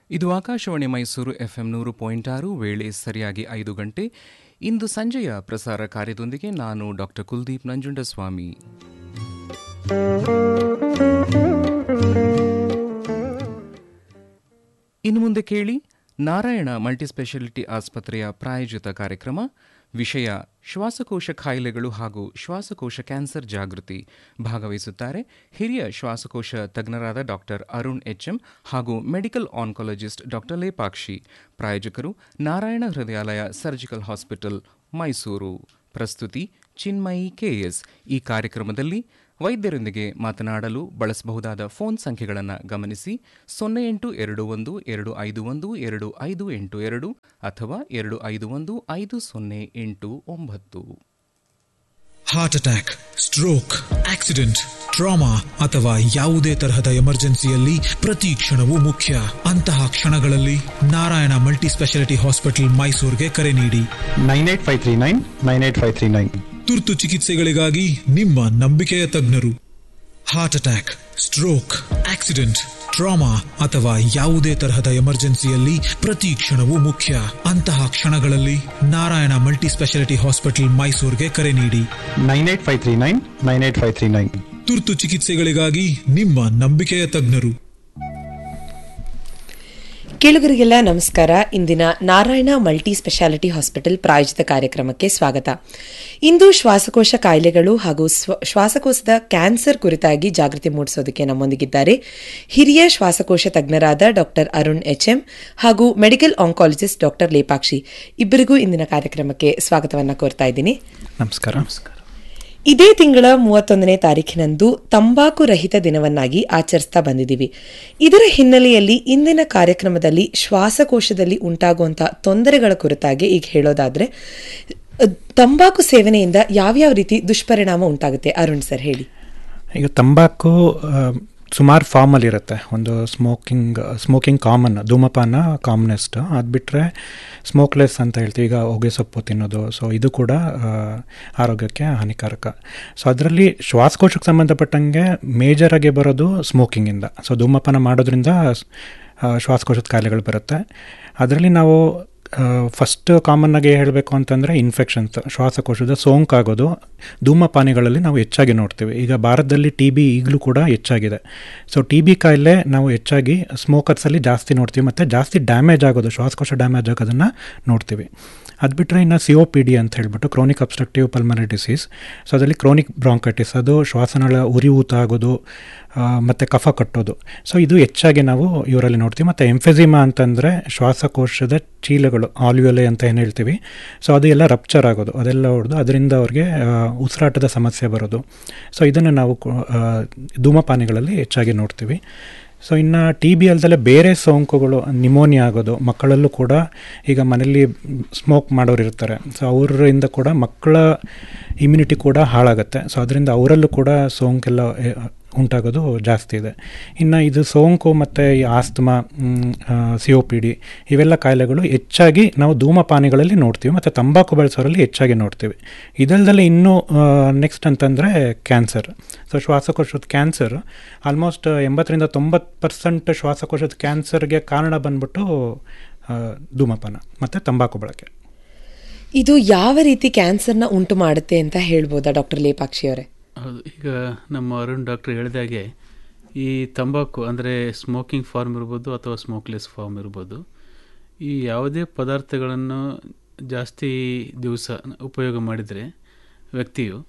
ಇದು ಆಕಾಶವಾಣಿ ಮೈಸೂರು ಎಫ್ಎಂ ನೂರು ಪಾಯಿಂಟ್ ಆರು ವೇಳೆ ಸರಿಯಾಗಿ ಐದು ಗಂಟೆ ಇಂದು ಸಂಜೆಯ ಪ್ರಸಾರ ಕಾರ್ಯದೊಂದಿಗೆ ನಾನು ಡಾಕ್ಟರ್ ಕುಲ್ದೀಪ್ ನಂಜುಂಡಸ್ವಾಮಿ ಇನ್ನು ಮುಂದೆ ಕೇಳಿ ನಾರಾಯಣ ಮಲ್ಟಿಸ್ಪೆಷಾಲಿಟಿ ಆಸ್ಪತ್ರೆಯ ಪ್ರಾಯೋಜಿತ ಕಾರ್ಯಕ್ರಮ ವಿಷಯ ಶ್ವಾಸಕೋಶ ಕಾಯಿಲೆಗಳು ಹಾಗೂ ಶ್ವಾಸಕೋಶ ಕ್ಯಾನ್ಸರ್ ಜಾಗೃತಿ ಭಾಗವಹಿಸುತ್ತಾರೆ ಹಿರಿಯ ಶ್ವಾಸಕೋಶ ತಜ್ಞರಾದ ಡಾಕ್ಟರ್ ಅರುಣ್ ಎಚ್ಎಂ ಹಾಗೂ ಮೆಡಿಕಲ್ ಆನ್ಕಾಲಜಿಸ್ಟ್ ಡಾಕ್ಟರ್ ಲೇಪಾಕ್ಷಿ ಪ್ರಾಯೋಜಕರು ನಾರಾಯಣ ಹೃದಯಾಲಯ ಸರ್ಜಿಕಲ್ ಹಾಸ್ಪಿಟಲ್ ಮೈಸೂರು ಪ್ರಸ್ತುತಿ ಚಿನ್ಮಯಿ ಕೆಎಸ್ ಈ ಕಾರ್ಯಕ್ರಮದಲ್ಲಿ ವೈದ್ಯರೊಂದಿಗೆ ಮಾತನಾಡಲು ಬಳಸಬಹುದಾದ ಫೋನ್ ಸಂಖ್ಯೆಗಳನ್ನು ಗಮನಿಸಿ ಸೊನ್ನೆ ಎಂಟು ಎರಡು ಒಂದು ಎರಡು ಐದು ಒಂದು ಎರಡು ಐದು ಎಂಟು ಎರಡು ಅಥವಾ ಎರಡು ಐದು ಒಂದು ಐದು ಸೊನ್ನೆ ಎಂಟು ಒಂಬತ್ತು heart attack stroke accident trauma ಅಥವಾ ಯಾವುದೇ ತರಹದ ಎಮರ್ಜೆನ್ಸಿಯಲ್ಲಿ ಪ್ರತಿ ಕ್ಷಣವೂ ಮುಖ್ಯ ಅಂತಹ ಕ್ಷಣಗಳಲ್ಲಿ ನಾರಾಯಣ ಮಲ್ಟಿ ಸ್ಪೆಷಾಲಿಟಿ ಹಾಸ್ಪಿಟಲ್ ಮೈಸೂರಿಗೆ ಕರೆ ನೀಡಿ nine eight five three nine nine eight five three nine ತುರ್ತು ಚಿಕಿತ್ಸೆಗಳಿಗಾಗಿ ನಿಮ್ಮ ನಂಬಿಕೆಯ ತಜ್ಞರು heart attack stroke accident trauma ಅಥವಾ ಯಾವುದೇ ತರಹದ ಎಮರ್ಜೆನ್ಸಿಯಲ್ಲಿ ಪ್ರತಿ ಕ್ಷಣವೂ ಮುಖ್ಯ ಅಂತಹ ಕ್ಷಣಗಳಲ್ಲಿ ನಾರಾಯಣ ಮಲ್ಟಿ ಸ್ಪೆಷಾಲಿಟಿ ಹಾಸ್ಪಿಟಲ್ ಮೈಸೂರಿಗೆ ಕರೆ ನೀಡಿ nine eight five three nine nine eight five three nine ತುರ್ತು ಚಿಕಿತ್ಸೆಗಳಿಗಾಗಿ ನಿಮ್ಮ ನಂಬಿಕೆಯ ತಜ್ಞರು ಕೇಳುಗರಿಗೆಲ್ಲ ನಮಸ್ಕಾರ ಇಂದಿನ ನಾರಾಯಣ ಮಲ್ಟಿ ಸ್ಪೆಷಾಲಿಟಿ ಹಾಸ್ಪಿಟಲ್ ಪ್ರಾಯೋಜಿತ ಕಾರ್ಯಕ್ರಮಕ್ಕೆ ಸ್ವಾಗತ ಇಂದು ಶ್ವಾಸಕೋಶ ಕಾಯಿಲೆಗಳು ಹಾಗೂ ಸ್ವ- ಶ್ವಾಸಕೋಶದ ಕ್ಯಾನ್ಸರ್ ಕುರಿತಾಗಿ ಜಾಗೃತಿ ಮೂಡಿಸೋದಕ್ಕೆ ನಮ್ಮೊಂದಿಗಿದ್ದಾರೆ ಹಿರಿಯ ಶ್ವಾಸಕೋಶ ತಜ್ಞರಾದ ಡಾಕ್ಟರ್ ಅರುಣ್ ಎಚ್ಎಂ ಹಾಗೂ ಮೆಡಿಕಲ್ ಆಂಕಾಲಜಿಸ್ಟ್ ಡಾಕ್ಟರ್ ಲೇಪಾಕ್ಷಿ ಇಬ್ಬರಿಗೂ ಇಂದಿನ ಕಾರ್ಯಕ್ರಮಕ್ಕೆ ಸ್ವಾಗತವನ್ನ ಕೋರ್ತಾ ಇದ್ದೀನಿ ನಮಸ್ಕಾರ ನಮಸ್ಕಾರ ಇದೇ ತಿಂಗಳ ಮೂವತ್ತೊಂದನೇ ತಾರೀಖಿನಂದು ತಂಬಾಕು ರಹಿತ ದಿನವನ್ನಾಗಿ ಆಚರಿಸ್ತಾ ಬಂದಿದ್ದೀವಿ ಇದರ ಹಿನ್ನೆಲೆಯಲ್ಲಿ ಇಂದಿನ ಕಾರ್ಯಕ್ರಮದಲ್ಲಿ ಶ್ವಾಸಕೋಶದಲ್ಲಿ ಉಂಟಾಗುವಂತಹ ತೊಂದರೆಗಳ ಕುರಿತಾಗಿ ಈಗ ಹೇಳೋದಾದ್ರೆ ಅಹ್, ತಂಬಾಕು ಸೇವನೆಯಿಂದ ಯಾವ್ಯಾವ ರೀತಿ ದುಷ್ಪರಿಣಾಮ ಉಂಟಾಗುತ್ತೆ ಅರುಣ್ ಸರ್ ಹೇಳಿ ಈಗ ತಂಬಾಕು ಸುಮಾರು ಫಾರ್ಮಲ್ಲಿ ಇರುತ್ತೆ ಒಂದು ಸ್ಮೋಕಿಂಗ್ ಸ್ಮೋಕಿಂಗ್ ಕಾಮನ್ ಧೂಮಪಾನ ಕಾಮನೆಸ್ಟ್ ಅದು ಬಿಟ್ಟರೆ ಸ್ಮೋಕ್ಲೆಸ್ ಅಂತ ಹೇಳ್ತೀವಿ ಈಗ ಹೊಗೆ ಸೊಪ್ಪು ತಿನ್ನೋದು ಸೊ ಇದು ಕೂಡ ಆ, ಆರೋಗ್ಯಕ್ಕೆ ಹಾನಿಕಾರಕ ಸೊ ಅದರಲ್ಲಿ ಶ್ವಾಸಕೋಶಕ್ಕೆ ಸಂಬಂಧಪಟ್ಟಂಗೆ ಮೇಜರಾಗಿ ಬರೋದು ಸ್ಮೋಕಿಂಗಿಂದ ಸೊ ಧೂಮಪಾನ ಮಾಡೋದ್ರಿಂದ ಆ, ಶ್ವಾಸಕೋಶದ ಕಾಯಿಲೆಗಳು ಬರುತ್ತೆ ಅದರಲ್ಲಿ ನಾವು ಫಸ್ಟ್ ಕಾಮನ್ನಾಗಿ ಹೇಳಬೇಕು ಅಂತಂದರೆ ಇನ್ಫೆಕ್ಷನ್ಸ್ ಶ್ವಾಸಕೋಶದ ಸೋಂಕಾಗೋದು ಧೂಮಪಾನಿಗಳಲ್ಲಿ ನಾವು ಹೆಚ್ಚಾಗಿ ನೋಡ್ತೀವಿ ಈಗ ಭಾರತದಲ್ಲಿ ಟಿ ಬಿ ಈಗಲೂ ಕೂಡ ಹೆಚ್ಚಾಗಿದೆ ಸೊ ಟಿ ಬಿ ಕಾಯಿಲೆ ನಾವು ಹೆಚ್ಚಾಗಿ ಸ್ಮೋಕರ್ಸಲ್ಲಿ ಜಾಸ್ತಿ ನೋಡ್ತೀವಿ ಮತ್ತು ಜಾಸ್ತಿ ಡ್ಯಾಮೇಜ್ ಆಗೋದು ಶ್ವಾಸಕೋಶ ಡ್ಯಾಮೇಜ್ ಆಗೋದನ್ನು ನೋಡ್ತೀವಿ ಅದು ಬಿಟ್ಟರೆ ಇನ್ನು ಸಿ ಒ ಪಿ ಡಿ ಅಂತ ಹೇಳ್ಬಿಟ್ಟು chronic obstructive pulmonary disease so ಅದರಲ್ಲಿ ಕ್ರೋನಿಕ್ ಬ್ರಾಂಕೈಟಿಸ್ ಅದು ಶ್ವಾಸನಾಳ ಉರಿಯೂತ ಆಗೋದು ಮತ್ತು ಕಫ ಕಟ್ಟೋದು ಸೊ ಇದು ಹೆಚ್ಚಾಗಿ ನಾವು ಇವರಲ್ಲಿ ನೋಡ್ತೀವಿ ಮತ್ತು ಎಂಫೆಸಿಮಾ ಅಂತಂದರೆ ಶ್ವಾಸಕೋಶದ ಚೀಲಗಳು ಆಲ್ವಿಯೋಲೆ ಅಂತ ಏನು ಹೇಳ್ತೀವಿ ಸೊ ಅದು ಎಲ್ಲ ರಪ್ಚರ್ ಆಗೋದು ಅದೆಲ್ಲ ಹೊಡೆದು ಅದರಿಂದ ಅವ್ರಿಗೆ ಆ, ಉಸಿರಾಟದ ಸಮಸ್ಯೆ ಬರೋದು ಸೊ ಇದನ್ನು ನಾವು ಕು- ಆ, ಧೂಮಪಾನಿಗಳಲ್ಲಿ ಹೆಚ್ಚಾಗಿ ನೋಡ್ತೀವಿ ಸೊ ಇನ್ನು ಟಿ ಬಿ ಅಲ್ದಲ್ಲೇ ಬೇರೆ ಸೋಂಕುಗಳು ನಿಮೋನಿಯಾ ಆಗೋದು ಮಕ್ಕಳಲ್ಲೂ ಕೂಡ ಈಗ ಮನೇಲಿ ಸ್ಮೋಕ್ ಮಾಡೋರು ಇರ್ತಾರೆ ಸೊ ಅವರಿಂದ ಕೂಡ ಮಕ್ಕಳ ಇಮ್ಯುನಿಟಿ ಕೂಡ ಹಾಳಾಗುತ್ತೆ ಸೊ ಅದರಿಂದ ಅವರಲ್ಲೂ ಕೂಡ ಸೋಂಕೆಲ್ಲ ಎ, ಉಂಟಾಗೋದು ಜಾಸ್ತಿ ಇದೆ ಇನ್ನು ಇದು ಸೋಂಕು ಮತ್ತು ಈ asthma C O P D ಇವೆಲ್ಲ ಕಾಯಿಲೆಗಳು ಹೆಚ್ಚಾಗಿ ನಾವು ಧೂಮಪಾನಿಗಳಲ್ಲಿ ನೋಡ್ತೀವಿ ಮತ್ತು ತಂಬಾಕು ಬಳಸೋರಲ್ಲಿ ಹೆಚ್ಚಾಗಿ ನೋಡ್ತೀವಿ ಇದಲ್ದಲ್ಲೇ ಇನ್ನೂ ನೆಕ್ಸ್ಟ್ ಅಂತಂದರೆ ಕ್ಯಾನ್ಸರ್ ಸೊ ಶ್ವಾಸಕೋಶದ ಕ್ಯಾನ್ಸರ್ ಆಲ್ಮೋಸ್ಟ್ ಎಂಬತ್ತರಿಂದ ತೊಂಬತ್ತು ಪರ್ಸೆಂಟ್ ಶ್ವಾಸಕೋಶದ ಕ್ಯಾನ್ಸರ್ಗೆ ಕಾರಣ ಬಂದ್ಬಿಟ್ಟು ಆ, ಧೂಮಪಾನ ಮತ್ತು ತಂಬಾಕು ಬಳಕೆ ಇದು ಯಾವ ರೀತಿ ಕ್ಯಾನ್ಸರ್ನ ಉಂಟು ಮಾಡುತ್ತೆ ಅಂತ ಹೇಳ್ಬೋದಾ ಡಾಕ್ಟರ್ ಲೇಪಾಕ್ಷಿ ಅವರೇ ಹೌದು ಈಗ ನಮ್ಮ ಅರುಣ್ ಡಾಕ್ಟರ್ ಹೇಳಿದಾಗೆ ಈ ತಂಬಾಕು ಅಂದರೆ ಸ್ಮೋಕಿಂಗ್ ಫಾರ್ಮ್ ಇರ್ಬೋದು ಅಥವಾ ಸ್ಮೋಕ್ಲೆಸ್ ಫಾರ್ಮ್ ಇರ್ಬೋದು ಈ ಯಾವುದೇ ಪದಾರ್ಥಗಳನ್ನು ಜಾಸ್ತಿ ದಿವಸ ಉಪಯೋಗ ಮಾಡಿದರೆ ವ್ಯಕ್ತಿಯು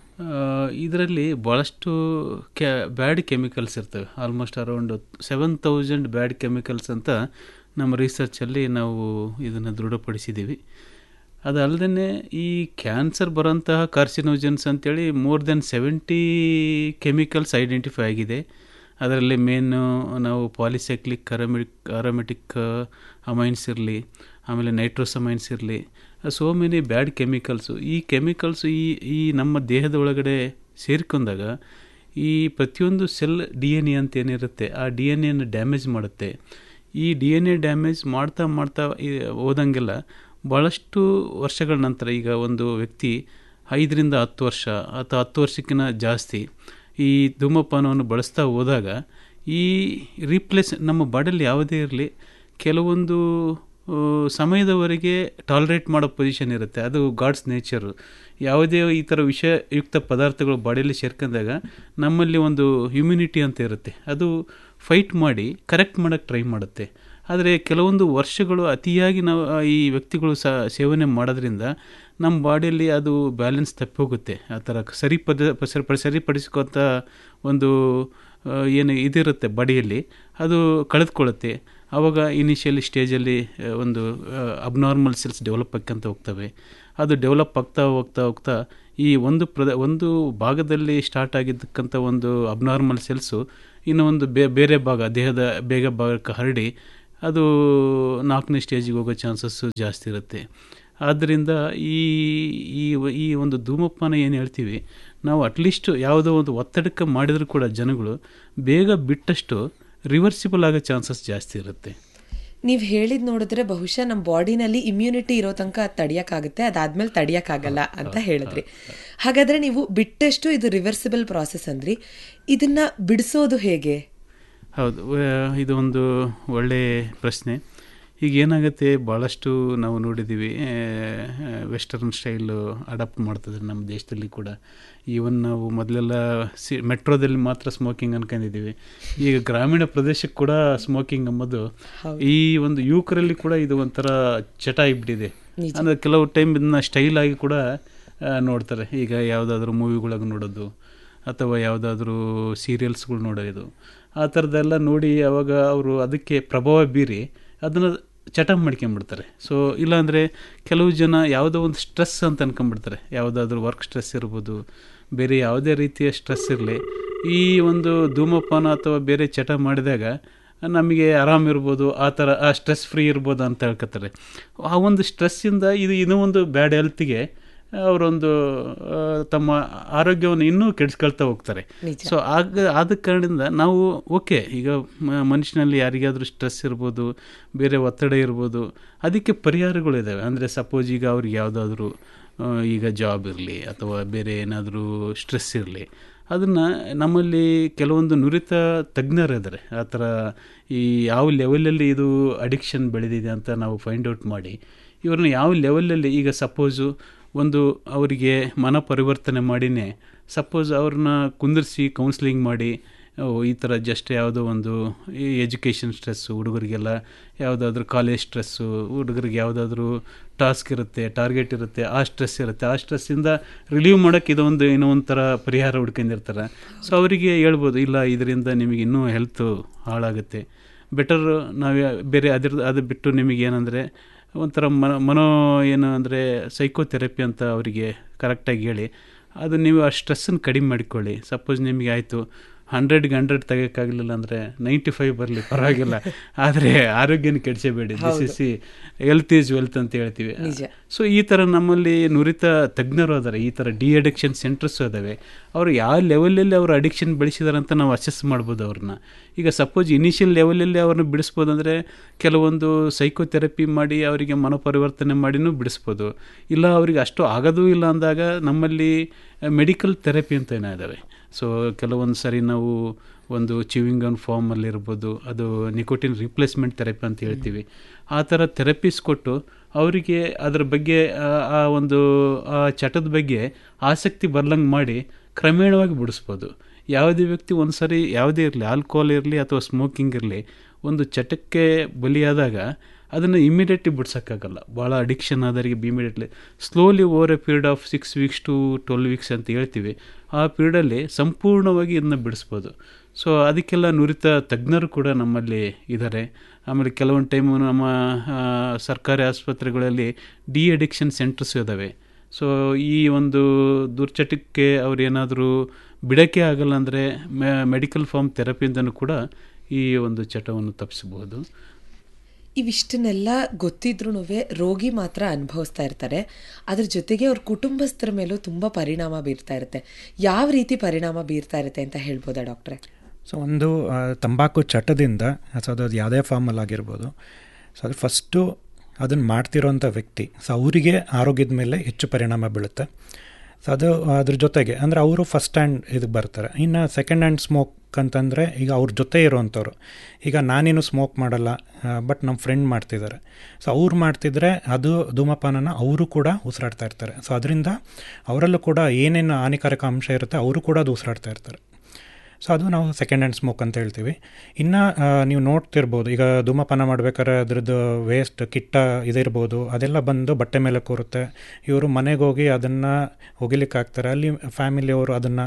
ಇದರಲ್ಲಿ ಭಾಳಷ್ಟು ಕ್ಯಾ ಬ್ಯಾಡ್ ಕೆಮಿಕಲ್ಸ್ ಇರ್ತವೆ almost around seven thousand bad chemicals ಅಂತ ನಮ್ಮ ರಿಸರ್ಚಲ್ಲಿ ನಾವು ಇದನ್ನು ದೃಢಪಡಿಸಿದ್ದೀವಿ ಅದಲ್ಲದೆ ಈ ಕ್ಯಾನ್ಸರ್ ಬರೋಂತಹ ಕಾರ್ಸಿನೋಜನ್ಸ್ ಅಂತೇಳಿ more than seventy chemicals identify ಆಗಿದೆ ಅದರಲ್ಲಿ ಮೇನು ನಾವು ಪಾಲಿಸೈಕ್ಲಿಕ್ ಅರಮಿಕ್ ಅರೋಮೆಟಿಕ್ ಅಮೈನ್ಸ್ ಇರಲಿ ಆಮೇಲೆ ನೈಟ್ರೋಸಮೈನ್ಸ್ ಇರಲಿ ಸೋ ಮೆನಿ ಬ್ಯಾಡ್ ಕೆಮಿಕಲ್ಸು ಈ ಕೆಮಿಕಲ್ಸು ಈ ಈ ನಮ್ಮ ದೇಹದ ಒಳಗಡೆ ಸೇರ್ಕೊಂಡಾಗ ಈ ಪ್ರತಿಯೊಂದು ಸೆಲ್ ಡಿ ಎನ್ ಎ ಅಂತ ಏನಿರುತ್ತೆ ಆ ಡಿ ಎನ್ ಎನ ಡ್ಯಾಮೇಜ್ ಮಾಡುತ್ತೆ ಈ ಡಿ ಎನ್ ಎ ಡ್ಯಾಮೇಜ್ ಮಾಡ್ತಾ ಮಾಡ್ತಾ ಈ- ಹೋದಂಗೆಲ್ಲ ಭಾಳಷ್ಟು ವರ್ಷಗಳ ನಂತರ ಈಗ ಒಂದು ವ್ಯಕ್ತಿ ಐದರಿಂದ ಹತ್ತು ವರ್ಷ ಅಥವಾ ಹತ್ತು ವರ್ಷಕ್ಕಿಂತ ಜಾಸ್ತಿ ಈ ಧೂಮಪಾನವನ್ನು ಬಳಸ್ತಾ ಹೋದಾಗ ಈ ರೀಪ್ಲೇಸ್ ನಮ್ಮ ಬಾಡಿಯಲ್ಲಿ ಯಾವುದೇ ಇರಲಿ ಕೆಲವೊಂದು ಆ, ಸಮಯದವರೆಗೆ ಟಾಲರೇಟ್ ಮಾಡೋ ಪೊಸಿಷನ್ ಇರುತ್ತೆ ಅದು ಗಾಡ್ಸ್ ನೇಚರು ಯಾವುದೇ ಈ ಥರ ವಿಷಯುಕ್ತ ಪದಾರ್ಥಗಳು ಬಾಡಿಯಲ್ಲಿ ಸೇರ್ಕೊಂಡಾಗ ನಮ್ಮಲ್ಲಿ ಒಂದು ಹ್ಯುಮಿನಿಟಿ ಅಂತ ಇರುತ್ತೆ ಅದು ಫೈಟ್ ಮಾಡಿ ಕರೆಕ್ಟ್ ಮಾಡೋಕ್ಕೆ ಟ್ರೈ ಮಾಡುತ್ತೆ ಆದರೆ ಕೆಲವೊಂದು ವರ್ಷಗಳು ಅತಿಯಾಗಿ ನಾವು ಆ, ಈ ವ್ಯಕ್ತಿಗಳು ಸ ಸೇವನೆ ಮಾಡೋದ್ರಿಂದ ನಮ್ಮ ಬಾಡಿಯಲ್ಲಿ ಅದು ಬ್ಯಾಲೆನ್ಸ್ ತಪ್ಪಿ ಹೋಗುತ್ತೆ ಆ ಥರ ಸರಿಪದ ಸರಿಪ ಸರಿಪಡಿಸ್ಕೊಂಥ ಒಂದು ಆ, ಏನು ಇದಿರುತ್ತೆ ಬಾಡಿಯಲ್ಲಿ ಅದು ಕಳೆದುಕೊಳ್ಳುತ್ತೆ ಆವಾಗ ಇನಿಷಿಯಲಿ ಸ್ಟೇಜಲ್ಲಿ ಆ, ಒಂದು ಅಬ್ನಾರ್ಮಲ್ ಸೆಲ್ಸ್ ಡೆವಲಪ್ ಆಕ್ಕಂತ ಹೋಗ್ತವೆ ಅದು ಡೆವಲಪ್ ಆಗ್ತಾ ಹೋಗ್ತಾ ಹೋಗ್ತಾ ಈ ಒಂದು ಪ್ರದ ಒಂದು ಭಾಗದಲ್ಲಿ ಸ್ಟಾರ್ಟ್ ಆಗಿದ್ದಕ್ಕಂಥ ಒಂದು ಅಬ್ನಾರ್ಮಲ್ ಸೆಲ್ಸು ಇನ್ನು ಒಂದು ಬೇ ಬೇರೆ ಭಾಗ ದೇಹದ ಬೇಗ ಭಾಗಕ್ಕೆ ಹರಡಿ ಅದು ನಾಲ್ಕನೇ ಸ್ಟೇಜಿಗೆ ಹೋಗೋ ಚಾನ್ಸಸ್ಸು ಜಾಸ್ತಿ ಇರುತ್ತೆ ಆದ್ದರಿಂದ ಈ ಈ ಈ ಒಂದು ಧೂಮಪಾನ ಏನು ಹೇಳ್ತೀವಿ ನಾವು ಅಟ್ಲೀಸ್ಟ್ ಯಾವುದೋ ಒಂದು ಒತ್ತಡಕ್ಕೆ ಮಾಡಿದರೂ ಕೂಡ ಜನಗಳು ಬೇಗ ಬಿಟ್ಟಷ್ಟು ರಿವರ್ಸಿಬಲ್ ಆಗೋ ಚಾನ್ಸಸ್ ಜಾಸ್ತಿ ಇರುತ್ತೆ ನೀವು ಹೇಳಿದ್ ನೋಡಿದ್ರೆ ಬಹುಶಃ ನಮ್ಮ ಬಾಡಿನಲ್ಲಿ ಇಮ್ಯುನಿಟಿ ಇರೋ ತನಕ ಅದು ತಡಿಯಕ್ಕಾಗುತ್ತೆ ಅದಾದ್ಮೇಲೆ ತಡಿಯಕ್ಕಾಗಲ್ಲ ಅಂತ ಹೇಳಿದ್ರಿ ಹಾಗಾದ್ರೆ ನೀವು ಬಿಟ್ಟಷ್ಟು ಇದು ರಿವರ್ಸಿಬಲ್ ಪ್ರಾಸೆಸ್ ಅಂದ್ರಿ ಇದನ್ನ ಬಿಡಿಸೋದು ಹೇಗೆ ಹೌದು ವ- ಇದು ಒಂದು ಒಳ್ಳೆಯ ಪ್ರಶ್ನೆ ಈಗ ಏನಾಗುತ್ತೆ ಭಾಳಷ್ಟು ನಾವು ನೋಡಿದ್ದೀವಿ ವೆಸ್ಟರ್ನ್ ಸ್ಟೈಲು ಅಡಾಪ್ಟ್ ಮಾಡ್ತಿದ್ದಾರೆ ನಮ್ಮ ದೇಶದಲ್ಲಿ ಕೂಡ ಈವನ್ ನಾವು ಮೊದಲೆಲ್ಲ ಸಿ ಮೆಟ್ರೋದಲ್ಲಿ ಮಾತ್ರ ಸ್ಮೋಕಿಂಗ್ ಅನ್ಕೊಂಡಿದ್ದೀವಿ ಈಗ ಗ್ರಾಮೀಣ ಪ್ರದೇಶಕ್ಕೆ ಕೂಡ ಸ್ಮೋಕಿಂಗ್ ಎಂಬುದು ಈ ಒಂದು ಯುವಕರಲ್ಲಿ ಕೂಡ ಇದು ಒಂಥರ ಚಟ ಆಗಿಬಿಟ್ಟಿದೆ ಅಂದರೆ ಕೆಲವು ಟೈಮ್ ಇದನ್ನ ಸ್ಟೈಲ್ ಆಗಿ ಕೂಡ ಆ, ನೋಡ್ತಾರೆ ಈಗ ಯಾವುದಾದ್ರೂ ಮೂವಿಗಳಿಗೆ ನೋಡೋದು ಅಥವಾ ಯಾವುದಾದ್ರೂ ಸೀರಿಯಲ್ಸ್ಗಳು ನೋಡೋದು ಆ ಥರದ್ದೆಲ್ಲ ನೋಡಿ ಅವಾಗ ಅವರು ಅದಕ್ಕೆ ಪ್ರಭಾವ ಬೀರಿ ಅದನ್ನು ಚಟ ಮಾಡ್ಕೊಂಬಿಡ್ತಾರೆ ಸೊ ಇಲ್ಲಾಂದರೆ ಕೆಲವು ಜನ ಯಾವುದೋ ಒಂದು ಸ್ಟ್ರೆಸ್ ಅಂತ ಅನ್ಕೊಂಬಿಡ್ತಾರೆ ಯಾವುದಾದ್ರೂ ವರ್ಕ್ ಸ್ಟ್ರೆಸ್ ಇರ್ಬೋದು ಬೇರೆ ಯಾವುದೇ ರೀತಿಯ ಸ್ಟ್ರೆಸ್ ಇರಲಿ ಈ ಒಂದು ಧೂಮಪಾನ ಅಥವಾ ಬೇರೆ ಚಟ ಮಾಡಿದಾಗ ನಮಗೆ ಆರಾಮಿರ್ಬೋದು ಆ ಥರ ಆ ಸ್ಟ್ರೆಸ್ ಫ್ರೀ ಇರ್ಬೋದು ಅಂತ ಹೇಳ್ಕೊತಾರೆ ಆ ಒಂದು ಸ್ಟ್ರೆಸ್ಸಿಂದ ಇದು ಇನ್ನೂ ಒಂದು ಬ್ಯಾಡ್ ಹೆಲ್ತಿಗೆ ಅವರೊಂದು ಆ, ತಮ್ಮ ಆರೋಗ್ಯವನ್ನು ಇನ್ನೂ ಕೆಡಿಸ್ಕೊಳ್ತಾ ಹೋಗ್ತಾರೆ ಸೊ ಆಗ ಆದ ಕಾರಣದಿಂದ ನಾವು ಓಕೆ ಈಗ ಮ- ಮನುಷ್ಯನಲ್ಲಿ ಯಾರಿಗಾದರೂ ಸ್ಟ್ರೆಸ್ ಇರ್ಬೋದು ಬೇರೆ ಒತ್ತಡ ಇರ್ಬೋದು ಅದಕ್ಕೆ ಪರಿಹಾರಗಳಿದ್ದಾವೆ ಅಂದರೆ ಸಪೋಸ್ ಈಗ ಅವ್ರಿಗೆ ಯಾವುದಾದ್ರೂ ಆ, ಈಗ ಜಾಬ್ ಇರಲಿ ಅಥವಾ ಬೇರೆ ಏನಾದರೂ ಸ್ಟ್ರೆಸ್ ಇರಲಿ ಅದನ್ನು ನಮ್ಮಲ್ಲಿ ಕೆಲವೊಂದು ನುರಿತ ತಜ್ಞರಿದ್ದಾರೆ ಆ ಥರ ಈ ಯಾವ ಲೆವೆಲಲ್ಲಿ ಇದು ಅಡಿಕ್ಷನ್ ಬೆಳೆದಿದೆ ಅಂತ ನಾವು ಫೈಂಡ್ ಔಟ್ ಮಾಡಿ ಇವ್ರನ್ನ ಯಾವ ಲೆವೆಲಲ್ಲಿ ಈಗ ಸಪೋಸು ಒಂದು ಅವರಿಗೆ ಮನ ಪರಿವರ್ತನೆ ಮಾಡಿನೇ ಸಪೋಸ್ ಅವ್ರನ್ನ ಕುಂದಿರಿಸಿ ಕೌನ್ಸ್ಲಿಂಗ್ ಮಾಡಿ ಓ, ಈ ಥರ ಜಸ್ಟ್ ಯಾವುದೋ ಒಂದು ಈ ಎಜುಕೇಷನ್ ಸ್ಟ್ರೆಸ್ಸು ಹುಡುಗರಿಗೆಲ್ಲ ಯಾವುದಾದ್ರೂ ಕಾಲೇಜ್ ಸ್ಟ್ರೆಸ್ಸು ಹುಡುಗರಿಗೆ ಯಾವುದಾದ್ರೂ ಟಾಸ್ಕ್ ಇರುತ್ತೆ ಟಾರ್ಗೆಟ್ ಇರುತ್ತೆ ಆ ಸ್ಟ್ರೆಸ್ ಇರುತ್ತೆ ಆ ಸ್ಟ್ರೆಸ್ಸಿಂದ ರಿಲೀವ್ ಮಾಡೋಕ್ಕೆ ಇದೊಂದು ಏನೋ ಒಂಥರ ಪರಿಹಾರ ಹುಡ್ಕೊಂಡಿರ್ತಾರೆ ಸೊ ಅವರಿಗೆ ಹೇಳ್ಬೋದು ಇಲ್ಲ ಇದರಿಂದ ನಿಮಗೆ ಇನ್ನೂ ಹೆಲ್ತು ಹಾಳಾಗುತ್ತೆ ಬೆಟರ್ ನಾವು ಯಾ- ಬೇರೆ ಅದ್ರ ಅದು ಬಿಟ್ಟು ನಿಮಗೆ ಏನಂದರೆ ಒಂಥರ ಮನ ಮನೋ ಏನು ಅಂದರೆ ಸೈಕೋಥೆರಪಿ ಅಂತ ಅವರಿಗೆ ಕರೆಕ್ಟಾಗಿ ಹೇಳಿ ಅದು ನೀವು ಆ ಸ್ಟ್ರೆಸ್ಸನ್ನು ಕಡಿಮೆ ಮಾಡಿಕೊಳ್ಳಿ ಸಪೋಸ್ ನಿಮಗೆ ಆಯಿತು ಹಂಡ್ರೆಡ್ಗೆ ಹಂಡ್ರೆಡ್ ತೆಗೋಕ್ಕಾಗಲಿಲ್ಲ ಅಂದರೆ ನೈಂಟಿ ಫೈವ್ ಬರಲಿ ಪರವಾಗಿಲ್ಲ ಆದರೆ ಆರೋಗ್ಯನ ಕೆಡಿಸಬೇಡಿ this is health is wealth ಅಂತ ಹೇಳ್ತೀವಿ ಸೊ ಈ ಥರ ನಮ್ಮಲ್ಲಿ ನುರಿತ ತಜ್ಞರು ಅದಾರೆ ಈ ಥರ ಡಿ ಅಡಿಕ್ಷನ್ ಸೆಂಟರ್ಸ್ ಇದಾವೆ ಅವರು ಯಾವ ಲೆವೆಲಲ್ಲಿ ಅವರು ಅಡಿಕ್ಷನ್ ಬೆಳೆಸಿದಾರೆ ಅಂತ ನಾವು ಅಸೆಸ್ ಮಾಡ್ಬೋದು ಅವ್ರನ್ನ ಈಗ ಸಪೋಸ್ ಇನಿಷಿಯಲ್ ಲೆವೆಲಲ್ಲಿ ಅವ್ರನ್ನ ಬಿಡಿಸ್ಬೋದು ಅಂದರೆ ಕೆಲವೊಂದು ಸೈಕೋಥೆರಪಿ ಮಾಡಿ ಅವರಿಗೆ ಮನೋಪರಿವರ್ತನೆ ಮಾಡಿನೂ ಬಿಡಿಸ್ಬೋದು ಇಲ್ಲ ಅವರಿಗೆ ಅಷ್ಟು ಆಗೋದೂ ಇಲ್ಲ ಅಂದಾಗ ನಮ್ಮಲ್ಲಿ ಮೆಡಿಕಲ್ ಥೆರಪಿ ಅಂತ ಏನೋ ಇದ್ದಾವೆ ಸೊ ಕೆಲವೊಂದು ಸರಿ ನಾವು ಒಂದು ಚಿವಿಂಗ್ ಅನ್ ಫಾರ್ಮಲ್ಲಿ ಇರ್ಬೋದು ಅದು ನಿಕೋಟಿನ್ ರಿಪ್ಲೇಸ್ಮೆಂಟ್ ಥೆರಪಿ ಅಂತ ಹೇಳ್ತೀವಿ ಆ ಥರ ಥೆರಪೀಸ್ ಕೊಟ್ಟು ಅವರಿಗೆ ಅದರ ಬಗ್ಗೆ ಆ- ಆ ಒಂದು ಆ ಚಟದ ಬಗ್ಗೆ ಆಸಕ್ತಿ ಬರ್ಲಂಗೆ ಮಾಡಿ ಕ್ರಮೇಣವಾಗಿ ಬಿಡಿಸ್ಬೋದು ಯಾವುದೇ ವ್ಯಕ್ತಿ ಒಂದು ಸರಿ ಯಾವುದೇ ಇರಲಿ ಆಲ್ಕೋಹಾಲ್ ಇರಲಿ ಅಥವಾ ಸ್ಮೋಕಿಂಗ್ ಇರಲಿ ಒಂದು ಚಟಕ್ಕೆ ಬಲಿಯಾದಾಗ ಅದನ್ನು ಇಮಿಡಿಯೇಟ್ಲಿ ಬಿಡ್ಸೋಕ್ಕಾಗಲ್ಲ ಭಾಳ ಅಡಿಕ್ಷನ್ ಆದವರಿಗೆ immediately slowly over a period of six weeks to twelve weeks ಅಂತ ಹೇಳ್ತೀವಿ ಆ ಪೀರಿಯಡಲ್ಲಿ ಸಂಪೂರ್ಣವಾಗಿ ಇದನ್ನ ಬಿಡಿಸ್ಬೋದು ಸೊ ಅದಕ್ಕೆಲ್ಲ ನುರಿತ ತಜ್ಞರು ಕೂಡ ನಮ್ಮಲ್ಲಿ ಇದ್ದಾರೆ ಆಮೇಲೆ ಕೆಲವೊಂದು ಟೈಮು ನಮ್ಮ ಆ, ಸರ್ಕಾರಿ ಆಸ್ಪತ್ರೆಗಳಲ್ಲಿ ಡಿ ಅಡಿಕ್ಷನ್ ಸೆಂಟರ್ಸ್ ಇದ್ದಾವೆ ಸೊ ಈ ಒಂದು ದುರ್ಚಟಕ್ಕೆ ಅವ್ರು ಏನಾದರೂ ಬಿಡೋಕ್ಕೆ ಆಗಲ್ಲ ಅಂದರೆ ಮೆಡಿಕಲ್ ಫಾರ್ಮ್ ಥೆರಪಿಯಿಂದನೂ ಕೂಡ ಈ ಒಂದು ಚಟವನ್ನು ತಪ್ಪಿಸಬಹುದು ಇವಿಷ್ಟನ್ನೆಲ್ಲ ಗೊತ್ತಿದ್ರೂ ರೋಗಿ ಮಾತ್ರ ಅನುಭವಿಸ್ತಾ ಇರ್ತಾರೆ ಅದ್ರ ಜೊತೆಗೆ ಅವ್ರ ಕುಟುಂಬಸ್ಥರ ಮೇಲೂ ತುಂಬ ಪರಿಣಾಮ ಬೀರ್ತಾ ಇರುತ್ತೆ ಯಾವ ರೀತಿ ಪರಿಣಾಮ ಬೀರ್ತಾ ಇರುತ್ತೆ ಅಂತ ಹೇಳ್ಬೋದಾ ಡಾಕ್ಟ್ರೆ ಸೊ ಒಂದು ಆ, ತಂಬಾಕು ಚಟದಿಂದ ಸೊ ಅದು ಯಾವುದೇ ಫಾರ್ಮಲ್ಲಿ ಆಗಿರ್ಬೋದು ಸೊ ಅದು ಫಸ್ಟು ಅದನ್ನು ಮಾಡ್ತಿರೋಂಥ ವ್ಯಕ್ತಿ ಸೊ ಅವರಿಗೆ ಆರೋಗ್ಯದ ಮೇಲೆ ಹೆಚ್ಚು ಪರಿಣಾಮ ಬೀಳುತ್ತೆ ಸೊ ಅದು ಅದ್ರ ಜೊತೆಗೆ ಅಂದರೆ ಅವರು ಫಸ್ಟ್ ಹ್ಯಾಂಡ್ ಇದಕ್ಕೆ ಬರ್ತಾರೆ ಇನ್ನು ಸೆಕೆಂಡ್ ಹ್ಯಾಂಡ್ ಸ್ಮೋಕ್ ಸ್ಮೋಕ್ ಅಂತಂದರೆ ಈಗ ಅವ್ರ ಜೊತೆ ಇರೋವಂಥವ್ರು ಈಗ ನಾನೇನು ಸ್ಮೋಕ್ ಮಾಡಲ್ಲ ಬಟ್ ನಮ್ಮ ಫ್ರೆಂಡ್ ಮಾಡ್ತಿದ್ದಾರೆ ಸೊ ಅವ್ರು ಮಾಡ್ತಿದ್ರೆ ಅದು ಧೂಮಪಾನನ ಅವರು ಕೂಡ ಉಸಿರಾಡ್ತಾ ಇರ್ತಾರೆ ಸೊ ಅದರಿಂದ ಅವರಲ್ಲೂ ಕೂಡ ಏನೇನು ಹಾನಿಕಾರಕ ಅಂಶ ಇರುತ್ತೆ ಅವರು ಕೂಡ ಅದು ಉಸಿರಾಡ್ತಾ ಇರ್ತಾರೆ ಸೊ ಅದು ನಾವು ಸೆಕೆಂಡ್ ಹ್ಯಾಂಡ್ ಸ್ಮೋಕ್ ಅಂತ ಹೇಳ್ತೀವಿ ಇನ್ನು ನೀವು ನೋಡ್ತಿರ್ಬೋದು ಈಗ ಧೂಮಪಾನ ಮಾಡ್ಬೇಕಾದ್ರೆ ಅದ್ರದ್ದು ವೇಸ್ಟ್ ಕಿಟ್ಟ ಇದಿರ್ಬೋದು ಅದೆಲ್ಲ ಬಂದು ಬಟ್ಟೆ ಮೇಲೆ ಕೂರುತ್ತೆ ಇವರು ಮನೆಗೆ ಹೋಗಿ ಅದನ್ನು ಒಗಿಲಿಕ್ಕೆ ಹಾಕ್ತಾರೆ ಅಲ್ಲಿ ಫ್ಯಾಮಿಲಿಯವರು ಅದನ್ನು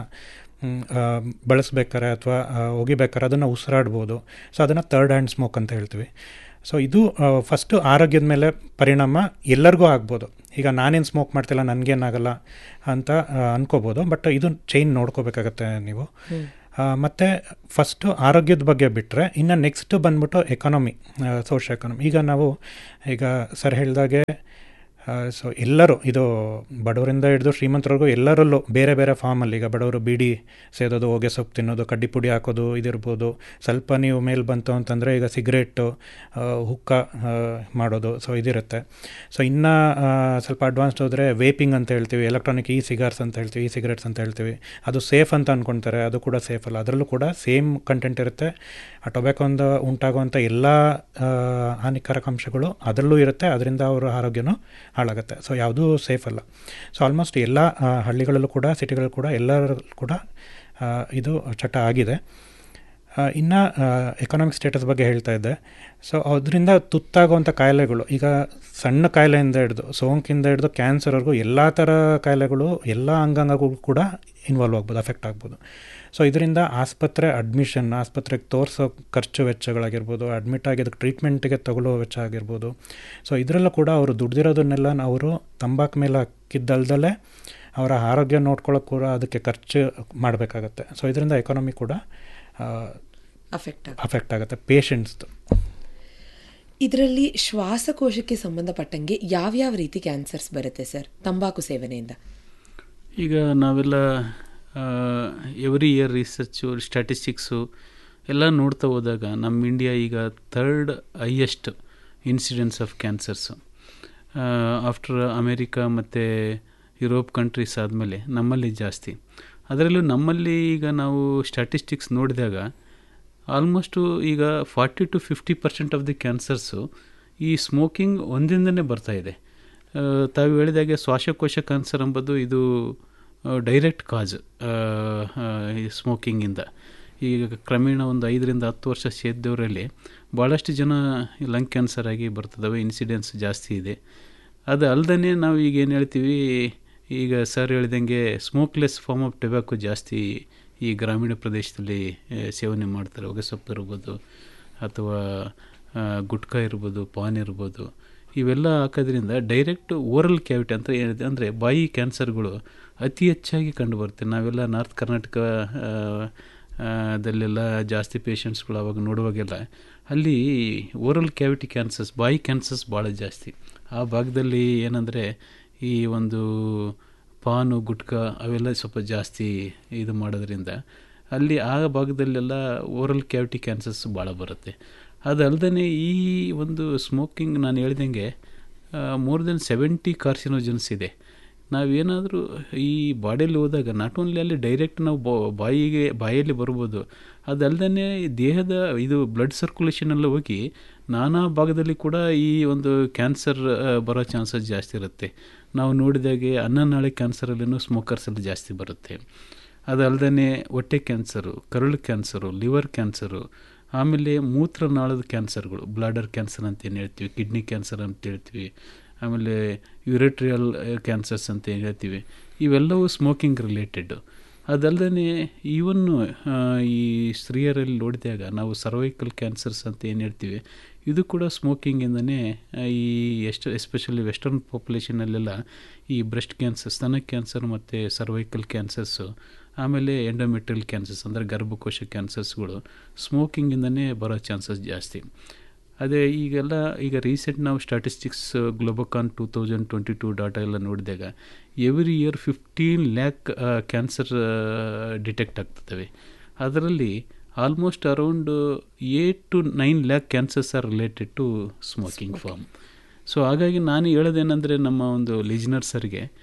ಬಳಸ್ಬೇಕಾರೆ ಅಥವಾ ಒಗಿಬೇಕಾರೆ ಅದನ್ನು ಉಸಿರಾಡ್ಬೋದು ಸೊ ಅದನ್ನು ತರ್ಡ್ ಹ್ಯಾಂಡ್ ಸ್ಮೋಕ್ ಅಂತ ಹೇಳ್ತೀವಿ ಸೊ ಇದು ಫಸ್ಟು ಆರೋಗ್ಯದ ಮೇಲೆ ಪರಿಣಾಮ ಎಲ್ಲರಿಗೂ ಆಗ್ಬೋದು ಈಗ ನಾನೇನು ಸ್ಮೋಕ್ ಮಾಡ್ತಿಲ್ಲ ನನಗೇನಾಗಲ್ಲ ಅಂತ ಅನ್ಕೋಬೋದು ಬಟ್ ಇದು ಚೈನ್ ನೋಡ್ಕೋಬೇಕಾಗತ್ತೆ ನೀವು ಮತ್ತು ಫಸ್ಟು ಆರೋಗ್ಯದ ಬಗ್ಗೆ ಬಿಟ್ಟರೆ ಇನ್ನು ನೆಕ್ಸ್ಟ್ ಬಂದ್ಬಿಟ್ಟು ಎಕಾನಮಿ ಸೋಷಿಯಲ್ ಎಕಾನಮಿ ಈಗ ನಾವು ಈಗ ಸರ್ ಹೇಳಿದಾಗೆ ಸೊ ಎಲ್ಲರೂ ಇದು ಬಡವರಿಂದ ಹಿಡಿದು ಶ್ರೀಮಂತರಿಗೂ ಎಲ್ಲರಲ್ಲೂ ಬೇರೆ ಬೇರೆ ಫಾರ್ಮಲ್ಲಿ ಈಗ ಬಡವರು ಬೀಡಿ ಸೇದೋದು ಹೊಗೆ ಸೊಪ್ಪು ತಿನ್ನೋದು ಕಡ್ಡಿ ಪುಡಿ ಹಾಕೋದು ಇದಿರ್ಬೋದು ಸ್ವಲ್ಪ ನೀವು ಮೇಲೆ ಬಂತು ಅಂತಂದರೆ ಈಗ ಸಿಗರೇಟು ಹುಕ್ಕ ಮಾಡೋದು ಸೊ ಇದಿರುತ್ತೆ ಸೊ ಇನ್ನು ಸ್ವಲ್ಪ ಅಡ್ವಾನ್ಸ್ಡ್ ಹೋದರೆ ವೇಪಿಂಗ್ ಅಂತ ಹೇಳ್ತೀವಿ ಎಲೆಕ್ಟ್ರಾನಿಕ್ ಇ ಸಿಗಾರ್ಸ್ ಅಂತ ಹೇಳ್ತೀವಿ ಇ ಸಿಗರೇಟ್ಸ್ ಅಂತ ಹೇಳ್ತೀವಿ ಅದು ಸೇಫ್ ಅಂತ ಅಂದ್ಕೊಳ್ತಾರೆ ಅದು ಕೂಡ ಸೇಫ್ ಅಲ್ಲ ಅದರಲ್ಲೂ ಕೂಡ ಸೇಮ್ ಕಂಟೆಂಟ್ ಇರುತ್ತೆ ಆ ಟೊಬ್ಯಾಕೋಂದ ಉಂಟಾಗುವಂಥ ಎಲ್ಲ ಹಾನಿಕಾರಕ ಅಂಶಗಳು ಅದರಲ್ಲೂ ಇರುತ್ತೆ ಅದರಿಂದ ಅವರ ಆರೋಗ್ಯನೂ ಹಾಳಾಗುತ್ತೆ ಸೊ ಯಾವುದೂ ಸೇಫ್ ಅಲ್ಲ ಸೊ ಆಲ್ಮೋಸ್ಟ್ ಎಲ್ಲ ಹಳ್ಳಿಗಳಲ್ಲೂ ಕೂಡ ಸಿಟಿಗಳಲ್ಲೂ ಕೂಡ ಎಲ್ಲರೂ ಕೂಡ ಇದು ಚಟ ಆಗಿದೆ ಇನ್ನು ಎಕನಾಮಿಕ್ ಸ್ಟೇಟಸ್ ಬಗ್ಗೆ ಹೇಳ್ತಾ ಇದ್ದೆ ಸೊ ಅದರಿಂದ ತುತ್ತಾಗುವಂಥ ಕಾಯಿಲೆಗಳು ಈಗ ಸಣ್ಣ ಕಾಯಿಲೆಯಿಂದ ಹಿಡಿದು ಸೋಂಕಿಂದ ಹಿಡಿದು ಕ್ಯಾನ್ಸರ್ವರೆಗೂ ಎಲ್ಲ ಥರ ಕಾಯಿಲೆಗಳು ಎಲ್ಲ ಅಂಗಾಂಗಗಳು ಕೂಡ ಇನ್ವಾಲ್ವ್ ಆಗ್ಬೋದು ಅಫೆಕ್ಟ್ ಆಗ್ಬೋದು ಸೊ ಇದರಿಂದ ಆಸ್ಪತ್ರೆ ಅಡ್ಮಿಷನ್ ಆಸ್ಪತ್ರೆಗೆ ತೋರಿಸೋ ಖರ್ಚು ವೆಚ್ಚಗಳಾಗಿರ್ಬೋದು ಅಡ್ಮಿಟ್ ಆಗಿ ಅದಕ್ಕೆ ಟ್ರೀಟ್ಮೆಂಟಿಗೆ ತಗೊಳ್ಳೋ ವೆಚ್ಚ ಆಗಿರ್ಬೋದು ಸೊ ಇದರಲ್ಲೂ ಕೂಡ ಅವರು ದುಡ್ದಿರೋದನ್ನೆಲ್ಲ ಅವರು ತಂಬಾಕು ಮೇಲೆ ಹಾಕಿದ್ದಲ್ದಲ್ಲೇ ಅವರ ಆರೋಗ್ಯ ನೋಡ್ಕೊಳ್ಳೋಕೆ ಕೂಡ ಅದಕ್ಕೆ ಖರ್ಚು ಮಾಡಬೇಕಾಗತ್ತೆ ಸೊ ಇದರಿಂದ ಎಕಾನಮಿ ಕೂಡ ಅಫೆಕ್ಟ್ ಅಫೆಕ್ಟ್ ಆಗುತ್ತೆ ಪೇಷಂಟ್ಸ್ದು ಇದರಲ್ಲಿ ಶ್ವಾಸಕೋಶಕ್ಕೆ ಸಂಬಂಧಪಟ್ಟಂಗೆ ಯಾವ್ಯಾವ ರೀತಿ ಕ್ಯಾನ್ಸರ್ಸ್ ಬರುತ್ತೆ ಸರ್ ತಂಬಾಕು ಸೇವನೆಯಿಂದ ಈಗ ನಾವೆಲ್ಲ ಎವ್ರಿ ಇಯರ್ ರಿಸರ್ಚು ಸ್ಟ್ಯಾಟಿಸ್ಟಿಕ್ಸು ಎಲ್ಲ ನೋಡ್ತಾ ಹೋದಾಗ ನಮ್ಮ ಇಂಡಿಯಾ ಈಗ third highest incidence of cancers after America ಮತ್ತು ಯುರೋಪ್ ಕಂಟ್ರೀಸ್ ಆದಮೇಲೆ ನಮ್ಮಲ್ಲಿ ಜಾಸ್ತಿ ಅದರಲ್ಲೂ ನಮ್ಮಲ್ಲಿ ಈಗ ನಾವು ಸ್ಟ್ಯಾಟಿಸ್ಟಿಕ್ಸ್ ನೋಡಿದಾಗ ಆಲ್ಮೋಸ್ಟು ಈಗ forty to fifty percent of the cancers ಈ ಸ್ಮೋಕಿಂಗ್ ಒಂದಿಂದನೇ ಬರ್ತಾಯಿದೆ ತಾವು ಹೇಳಿದಾಗೆ ಶ್ವಾಸಕೋಶ ಕ್ಯಾನ್ಸರ್ ಎಂಬುದು ಇದು ಡೈರೆಕ್ಟ್ ಕಾಜ್ ಈ ಸ್ಮೋಕಿಂಗಿಂದ ಈಗ ಕ್ರಮೇಣ ಒಂದು ಐದರಿಂದ ಹತ್ತು ವರ್ಷ ಸೇರಿದವರಲ್ಲಿ ಭಾಳಷ್ಟು ಜನ ಲಂಗ್ ಕ್ಯಾನ್ಸರ್ ಆಗಿ ಬರ್ತದವೆ ಇನ್ಸಿಡೆನ್ಸ್ ಜಾಸ್ತಿ ಇದೆ ಅದು ಅಲ್ಲದೇ ನಾವು ಈಗ ಏನು ಹೇಳ್ತೀವಿ ಈಗ ಸರ್ ಹೇಳಿದಂಗೆ ಸ್ಮೋಕ್ಲೆಸ್ ಫಾರ್ಮ್ ಆಫ್ ಟೊಬ್ಯಾಕೊ ಜಾಸ್ತಿ ಈ ಗ್ರಾಮೀಣ ಪ್ರದೇಶದಲ್ಲಿ ಸೇವನೆ ಮಾಡ್ತಾರೆ ಹೊಗೆ ಸೊಪ್ಪು ಇರ್ಬೋದು ಅಥವಾ ಗುಟ್ಕಾ ಇರ್ಬೋದು ಪಾನ್ ಇರ್ಬೋದು ಇವೆಲ್ಲ ಹಾಕೋದ್ರಿಂದ ಡೈರೆಕ್ಟ್ ಓರಲ್ ಕ್ಯಾವಿಟಿ ಅಂತ ಏನಿದೆ ಅಂದರೆ ಬಾಯಿ ಕ್ಯಾನ್ಸರ್ಗಳು ಅತಿ ಹೆಚ್ಚಾಗಿ ಕಂಡುಬರುತ್ತೆ ನಾವೆಲ್ಲ ನಾರ್ತ್ ಕರ್ನಾಟಕ ದಲ್ಲೆಲ್ಲ ಜಾಸ್ತಿ ಪೇಷಂಟ್ಸ್ಗಳು ಅವಾಗ ನೋಡುವಾಗೆಲ್ಲ ಅಲ್ಲಿ ಓರಲ್ ಕ್ಯಾವಿಟಿ ಕ್ಯಾನ್ಸರ್ಸ್ ಬಾಯಿ ಕ್ಯಾನ್ಸರ್ಸ್ ಭಾಳ ಜಾಸ್ತಿ ಆ ಭಾಗದಲ್ಲಿ ಏನಂದರೆ ಈ ಒಂದು ಪಾನು ಗುಟ್ಕಾ ಅವೆಲ್ಲ ಸ್ವಲ್ಪ ಜಾಸ್ತಿ ಇದು ಮಾಡೋದ್ರಿಂದ ಅಲ್ಲಿ ಆ ಭಾಗದಲ್ಲೆಲ್ಲ ಓರಲ್ ಕ್ಯಾವಿಟಿ ಕ್ಯಾನ್ಸರ್ಸ್ ಭಾಳ ಬರುತ್ತೆ ಅದಲ್ಲದೆ ಈ ಒಂದು ಸ್ಮೋಕಿಂಗ್ ನಾನು ಹೇಳ್ದಂಗೆ ಮೋರ್ ದೆನ್ ಸೆವೆಂಟಿ ಕಾರ್ಸಿನೋಜನ್ಸ್ ಇದೆ ನಾವೇನಾದರೂ ಈ ಬಾಡಿಯಲ್ಲಿ ಹೋದಾಗ ನಾಟ್ ಓನ್ಲಿ ಅಲ್ಲಿ ಡೈರೆಕ್ಟ್ ನಾವು ಬಾಯಿಗೆ ಬಾಯಲ್ಲಿ ಬರ್ಬೋದು ಅದಲ್ಲದೆ ದೇಹದ ಇದು ಬ್ಲಡ್ ಸರ್ಕ್ಯುಲೇಷನಲ್ಲಿ ಹೋಗಿ ನಾನಾ ಭಾಗದಲ್ಲಿ ಕೂಡ ಈ ಒಂದು ಕ್ಯಾನ್ಸರ್ ಬರೋ ಚಾನ್ಸಸ್ ಜಾಸ್ತಿ ಇರುತ್ತೆ ನಾವು ನೋಡಿದಾಗೆ ಅನ್ನನಾಳೆ ಕ್ಯಾನ್ಸರಲ್ಲಿನೂ ಸ್ಮೋಕರ್ಸಲ್ಲಿ ಜಾಸ್ತಿ ಬರುತ್ತೆ ಅದಲ್ಲದೆ ಹೊಟ್ಟೆ ಕ್ಯಾನ್ಸರು ಕರುಳು ಕ್ಯಾನ್ಸರು ಲಿವರ್ ಕ್ಯಾನ್ಸರು ಆಮೇಲೆ ಮೂತ್ರನಾಳದ ಕ್ಯಾನ್ಸರ್ಗಳು ಬ್ಲಾಡರ್ ಕ್ಯಾನ್ಸರ್ ಅಂತ ಏನು ಹೇಳ್ತೀವಿ ಕಿಡ್ನಿ ಕ್ಯಾನ್ಸರ್ ಅಂತ ಹೇಳ್ತೀವಿ ಆಮೇಲೆ ಯುರೇಟ್ರಿಯಲ್ ಕ್ಯಾನ್ಸರ್ಸ್ ಅಂತ ಏನು ಹೇಳ್ತೀವಿ ಇವೆಲ್ಲವೂ ಸ್ಮೋಕಿಂಗ್ ರಿಲೇಟೆಡ್ಡು ಅದಲ್ಲದೆ ಈವನ್ನು ಈ ಸ್ತ್ರೀಯರಲ್ಲಿ ನೋಡಿದಾಗ ನಾವು ಸರ್ವೈಕಲ್ ಕ್ಯಾನ್ಸರ್ಸ್ ಅಂತ ಏನು ಹೇಳ್ತೀವಿ ಇದು ಕೂಡ ಸ್ಮೋಕಿಂಗಿಂದನೇ ಈ ಎಷ್ಟು ಎಸ್ಪೆಷಲಿ ವೆಸ್ಟರ್ನ್ ಪಾಪ್ಯುಲೇಷನಲ್ಲೆಲ್ಲ ಈ ಬ್ರೆಸ್ಟ್ ಕ್ಯಾನ್ಸರ್ ಸ್ತನ ಕ್ಯಾನ್ಸರ್ ಮತ್ತು ಸರ್ವೈಕಲ್ ಕ್ಯಾನ್ಸರ್ಸು ಆಮೇಲೆ ಎಂಡೋಮೆಟ್ರಿಯಲ್ ಕ್ಯಾನ್ಸರ್ಸ್ ಅಂದರೆ ಗರ್ಭಕೋಶ ಕ್ಯಾನ್ಸರ್ಸ್ಗಳು ಸ್ಮೋಕಿಂಗಿಂದನೇ ಬರೋ ಚಾನ್ಸಸ್ ಜಾಸ್ತಿ ಅದೇ ಈಗೆಲ್ಲ ಈಗ ರೀಸೆಂಟ್ ನಾವು statistics GLOBOCAN two thousand twenty two data ಎಲ್ಲ ನೋಡಿದಾಗ every year fifteen lakh cancer detect ಆಗ್ತವೆ ಅದರಲ್ಲಿ almost around eight to nine lakh cancers are related to smoking form so ಹಾಗಾಗಿ ನಾನು ಹೇಳೋದೇನೆಂದರೆ ನಮ್ಮ ಒಂದು ಲಿಜನರ್ಸರಿಗೆ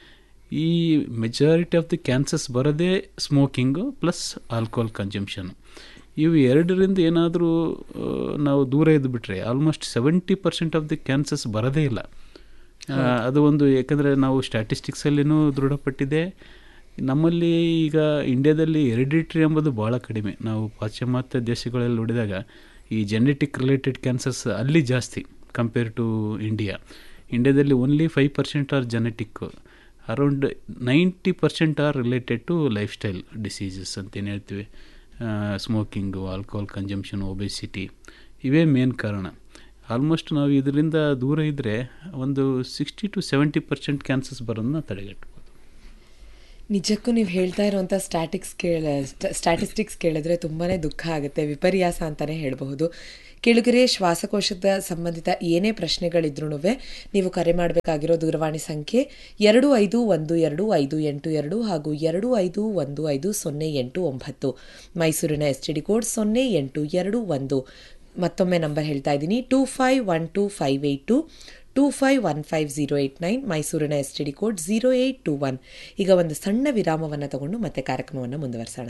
ಈ ಮೆಜಾರಿಟಿ ಆಫ್ ದಿ ಕ್ಯಾನ್ಸರ್ಸ್ ಬರೋದೇ ಸ್ಮೋಕಿಂಗು ಪ್ಲಸ್ ಆಲ್ಕೋಹಾಲ್ ಕನ್ಸಂಪ್ಷನ್ ಇವು ಎರಡರಿಂದ ಏನಾದರೂ ನಾವು ದೂರ ಇದ್ದುಬಿಟ್ರೆ almost seventy percent of the cancers ಬರೋದೇ ಇಲ್ಲ ಆ, ಅದು ಒಂದು ಯಾಕಂದರೆ ನಾವು ಸ್ಟ್ಯಾಟಿಸ್ಟಿಕ್ಸಲ್ಲಿನೂ ದೃಢಪಟ್ಟಿದೆ ನಮ್ಮಲ್ಲಿ ಈಗ ಇಂಡಿಯಾದಲ್ಲಿ ಎರಿಡಿಟ್ರಿ ಎಂಬುದು ಭಾಳ ಕಡಿಮೆ ನಾವು ಪಾಶ್ಚಿಮಾತ್ಯ ದೇಶಗಳಲ್ಲಿ ನೋಡಿದಾಗ ಈ ಜೆನೆಟಿಕ್ ರಿಲೇಟೆಡ್ ಕ್ಯಾನ್ಸರ್ಸ್ ಅಲ್ಲಿ ಜಾಸ್ತಿ ಕಂಪೇರ್ ಟು ಇಂಡಿಯಾ ಇಂಡಿಯಾದಲ್ಲಿ only five percent are genetic around ninety percent are related to lifestyle diseases ಅಂತೇನು ಹೇಳ್ತೀವಿ ಸ್ಮೋಕಿಂಗು ಆಲ್ಕೋಹಾಲ್ ಕನ್ಸಂಪ್ಷನ್ ಒಬೆಸಿಟಿ ಇವೇ ಮೇನ್ ಕಾರಣ ಆಲ್ಮೋಸ್ಟ್ ನಾವು ಇದರಿಂದ ದೂರ ಇದ್ದರೆ ಒಂದು sixty to seventy percent cancers ಬರೋದನ್ನ ತಡೆಗಟ್ಟಬಹುದು ನಿಜಕ್ಕೂ ನೀವು ಹೇಳ್ತಾ ಇರುವಂಥ ಸ್ಟ್ಯಾಟಿಕ್ಸ್ ಕೇಳ ಸ್ಟ್ಯಾಟಿಸ್ಟಿಕ್ಸ್ ಕೇಳಿದ್ರೆ ತುಂಬಾ ದುಃಖ ಆಗುತ್ತೆ ವಿಪರ್ಯಾಸ ಅಂತಲೇ ಹೇಳಬಹುದು ಕೆಳಗರೆ ಶ್ವಾಸಕೋಶದ ಸಂಬಂಧಿತ ಏನೇ ಪ್ರಶ್ನೆಗಳಿದ್ರೂ ನೀವು ಕರೆ ಮಾಡಬೇಕಾಗಿರೋ ದೂರವಾಣಿ ಸಂಖ್ಯೆ ಎರಡು ಐದು ಒಂದು ಎರಡು ಐದು ಎಂಟು ಎರಡು ಹಾಗೂ ಎರಡು ಐದು ಒಂದು ಐದು ಸೊನ್ನೆ ಎಂಟು ಒಂಬತ್ತು ಮೈಸೂರಿನ ಎಸ್ ಟಿ ಡಿ ಕೋಡ್ ಸೊನ್ನೆ ಎಂಟು ಎರಡು ಒಂದು ಮತ್ತೊಮ್ಮೆ ನಂಬರ್ ಹೇಳ್ತಾ ಇದ್ದೀನಿ two five one two five eight two two five one five zero eight nine ಮೈಸೂರಿನ S T D code zero eight two one ಈಗ ಒಂದು ಸಣ್ಣ ವಿರಾಮವನ್ನು ತಗೊಂಡು ಮತ್ತೆ ಕಾರ್ಯಕ್ರಮವನ್ನು ಮುಂದುವರಿಸೋಣ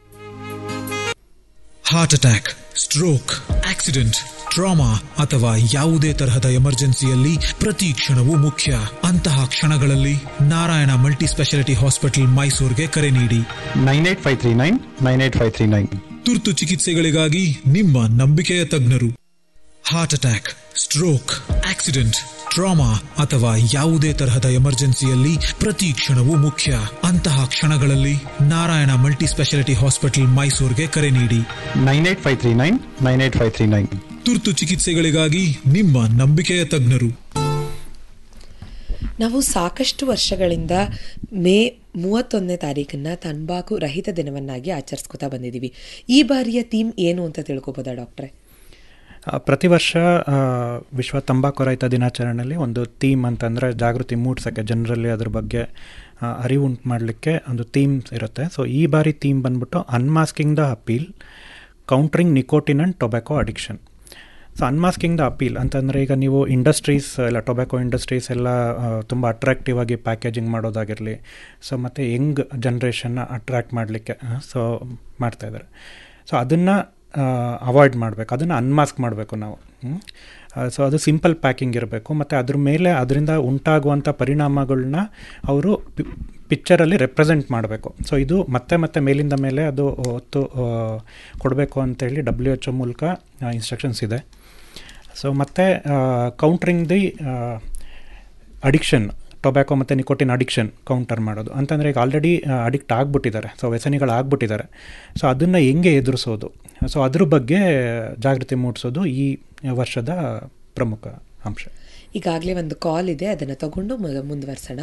heart attack stroke accident trauma ಅಥವಾ ಯಾವುದೇ ತರಹದ ಎಮರ್ಜೆನ್ಸಿಯಲ್ಲಿ ಪ್ರತಿ ಕ್ಷಣವೂ ಮುಖ್ಯ ಅಂತಹ ಕ್ಷಣಗಳಲ್ಲಿ ನಾರಾಯಣ ಮಲ್ಟಿ ಸ್ಪೆಷಾಲಿಟಿ ಹಾಸ್ಪಿಟಲ್ ಮೈಸೂರಿಗೆ ಕರೆ ನೀಡಿ nine eight five three nine nine eight five three nine ತುರ್ತು ಚಿಕಿತ್ಸೆಗಳಿಗಾಗಿ ನಿಮ್ಮ ನಂಬಿಕೆಯ ತಜ್ಞರು heart attack stroke accident trauma ಅಥವಾ ಯಾವುದೇ ತರಹದ ಎಮರ್ಜೆನ್ಸಿಯಲ್ಲಿ ಪ್ರತಿ ಕ್ಷಣವೂ ಮುಖ್ಯ ಅಂತಹ ಕ್ಷಣಗಳಲ್ಲಿ ನಾರಾಯಣ ಮಲ್ಟಿ ಸ್ಪೆಷಾಲಿಟಿ ಹಾಸ್ಪಿಟಲ್ ಮೈಸೂರಿಗೆ ಕರೆ ನೀಡಿ nine eight five three nine nine eight five three nine ತುರ್ತು ಚಿಕಿತ್ಸೆಗಳಿಗಾಗಿ ನಿಮ್ಮ ನಂಬಿಕೆಯ ತಜ್ಞರು ನಾವು ಸಾಕಷ್ಟು ವರ್ಷಗಳಿಂದ ಮೇ ಮೂವತ್ತೊಂದನೇ ತಾರೀಕನ್ನ ತಂಬಾಕು ರಹಿತ ದಿನವನ್ನಾಗಿ ಆಚರಿಸ್ಕೊತಾ ಬಂದಿದ್ದೀವಿ ಈ ಬಾರಿಯ ಥೀಮ್ ಏನು ಅಂತ ತಿಳ್ಕೊಬೋದಾ ಡಾಕ್ಟ್ರೆ ಆ, ಪ್ರತಿ ವರ್ಷ ಆ, ವಿಶ್ವ ತಂಬಾಕು ರಹಿತ ದಿನಾಚರಣೆಯಲ್ಲಿ ಒಂದು ಥೀಮ್ ಅಂತಂದರೆ ಜಾಗೃತಿ ಮೂಡಿಸೋಕ್ಕೆ ಜನರಲ್ಲಿ ಅದ್ರ ಬಗ್ಗೆ ಆ, ಅರಿವು ಉಂಟು ಮಾಡಲಿಕ್ಕೆ ಒಂದು ಥೀಮ್ಸ್ ಇರುತ್ತೆ ಸೊ ಈ ಬಾರಿ ಥೀಮ್ ಬಂದ್ಬಿಟ್ಟು unmasking the appeal countering nicotine and tobacco addiction so unmasking the appeal ಅಂತಂದರೆ ಈಗ ನೀವು ಇಂಡಸ್ಟ್ರೀಸ್ ಎಲ್ಲ ಟೊಬ್ಯಾಕೋ ಇಂಡಸ್ಟ್ರೀಸ್ ಎಲ್ಲ ತುಂಬ ಅಟ್ರಾಕ್ಟಿವ್ ಆಗಿ ಪ್ಯಾಕೇಜಿಂಗ್ ಮಾಡೋದಾಗಿರಲಿ ಸೊ ಮತ್ತು ಯಂಗ್ ಜನ್ರೇಷನ್ನ ಅಟ್ರ್ಯಾಕ್ಟ್ ಮಾಡಲಿಕ್ಕೆ ಸೊ ಮಾಡ್ತಾಯಿದ್ದಾರೆ ಸೊ ಅದನ್ನು ಅವಾಯ್ಡ್ ಮಾಡಬೇಕು ಅದನ್ನು ಅನ್ಮಾಸ್ಕ್ ಮಾಡಬೇಕು ನಾವು ಸೊ ಅದು ಸಿಂಪಲ್ ಪ್ಯಾಕಿಂಗ್ ಇರಬೇಕು ಮತ್ತು ಅದ್ರ ಮೇಲೆ ಅದರಿಂದ ಉಂಟಾಗುವಂಥ ಪರಿಣಾಮಗಳನ್ನ ಅವರು ಪಿಕ್ಚರಲ್ಲಿ ರೆಪ್ರೆಸೆಂಟ್ ಮಾಡಬೇಕು ಸೊ ಇದು ಮತ್ತೆ ಮತ್ತೆ ಮೇಲಿಂದ ಮೇಲೆ ಅದು ಹೊತ್ತು ಕೊಡಬೇಕು ಅಂತೇಳಿ ಡಬ್ಲ್ಯೂ ಎಚ್ ಒ ಮೂಲಕ ಇನ್ಸ್ಟ್ರಕ್ಷನ್ಸ್ ಇದೆ ಸೊ ಮತ್ತು ಕೌಂಟ್ರಿಂಗ್ ದಿ ಅಡಿಕ್ಷನ್ ಟೊಬ್ಯಾಕೊ ಮತ್ತು ನಿಕೋಟಿನ್ ಅಡಿಕ್ಷನ್ ಕೌಂಟರ್ ಮಾಡೋದು ಅಂತಂದರೆ ಈಗ ಆಲ್ರೆಡಿ ಅಡಿಕ್ಟ್ ಆಗಿಬಿಟ್ಟಿದ್ದಾರೆ ಸೊ ವ್ಯಸನಿಗಳಾಗ್ಬಿಟ್ಟಿದ್ದಾರೆ ಸೊ ಅದನ್ನು ಹೆಂಗೆ ಎದುರಿಸೋದು ಸೊ ಅದ್ರ ಬಗ್ಗೆ ಜಾಗೃತಿ ಮೂಡಿಸೋದು ಈ ವರ್ಷದ ಪ್ರಮುಖ ಅಂಶ ಈಗಾಗಲೇ ಒಂದು ಕಾಲ್ ಇದೆ ಅದನ್ನು ತಗೊಂಡು ಮು- ಮುಂದುವರ್ಸೋಣ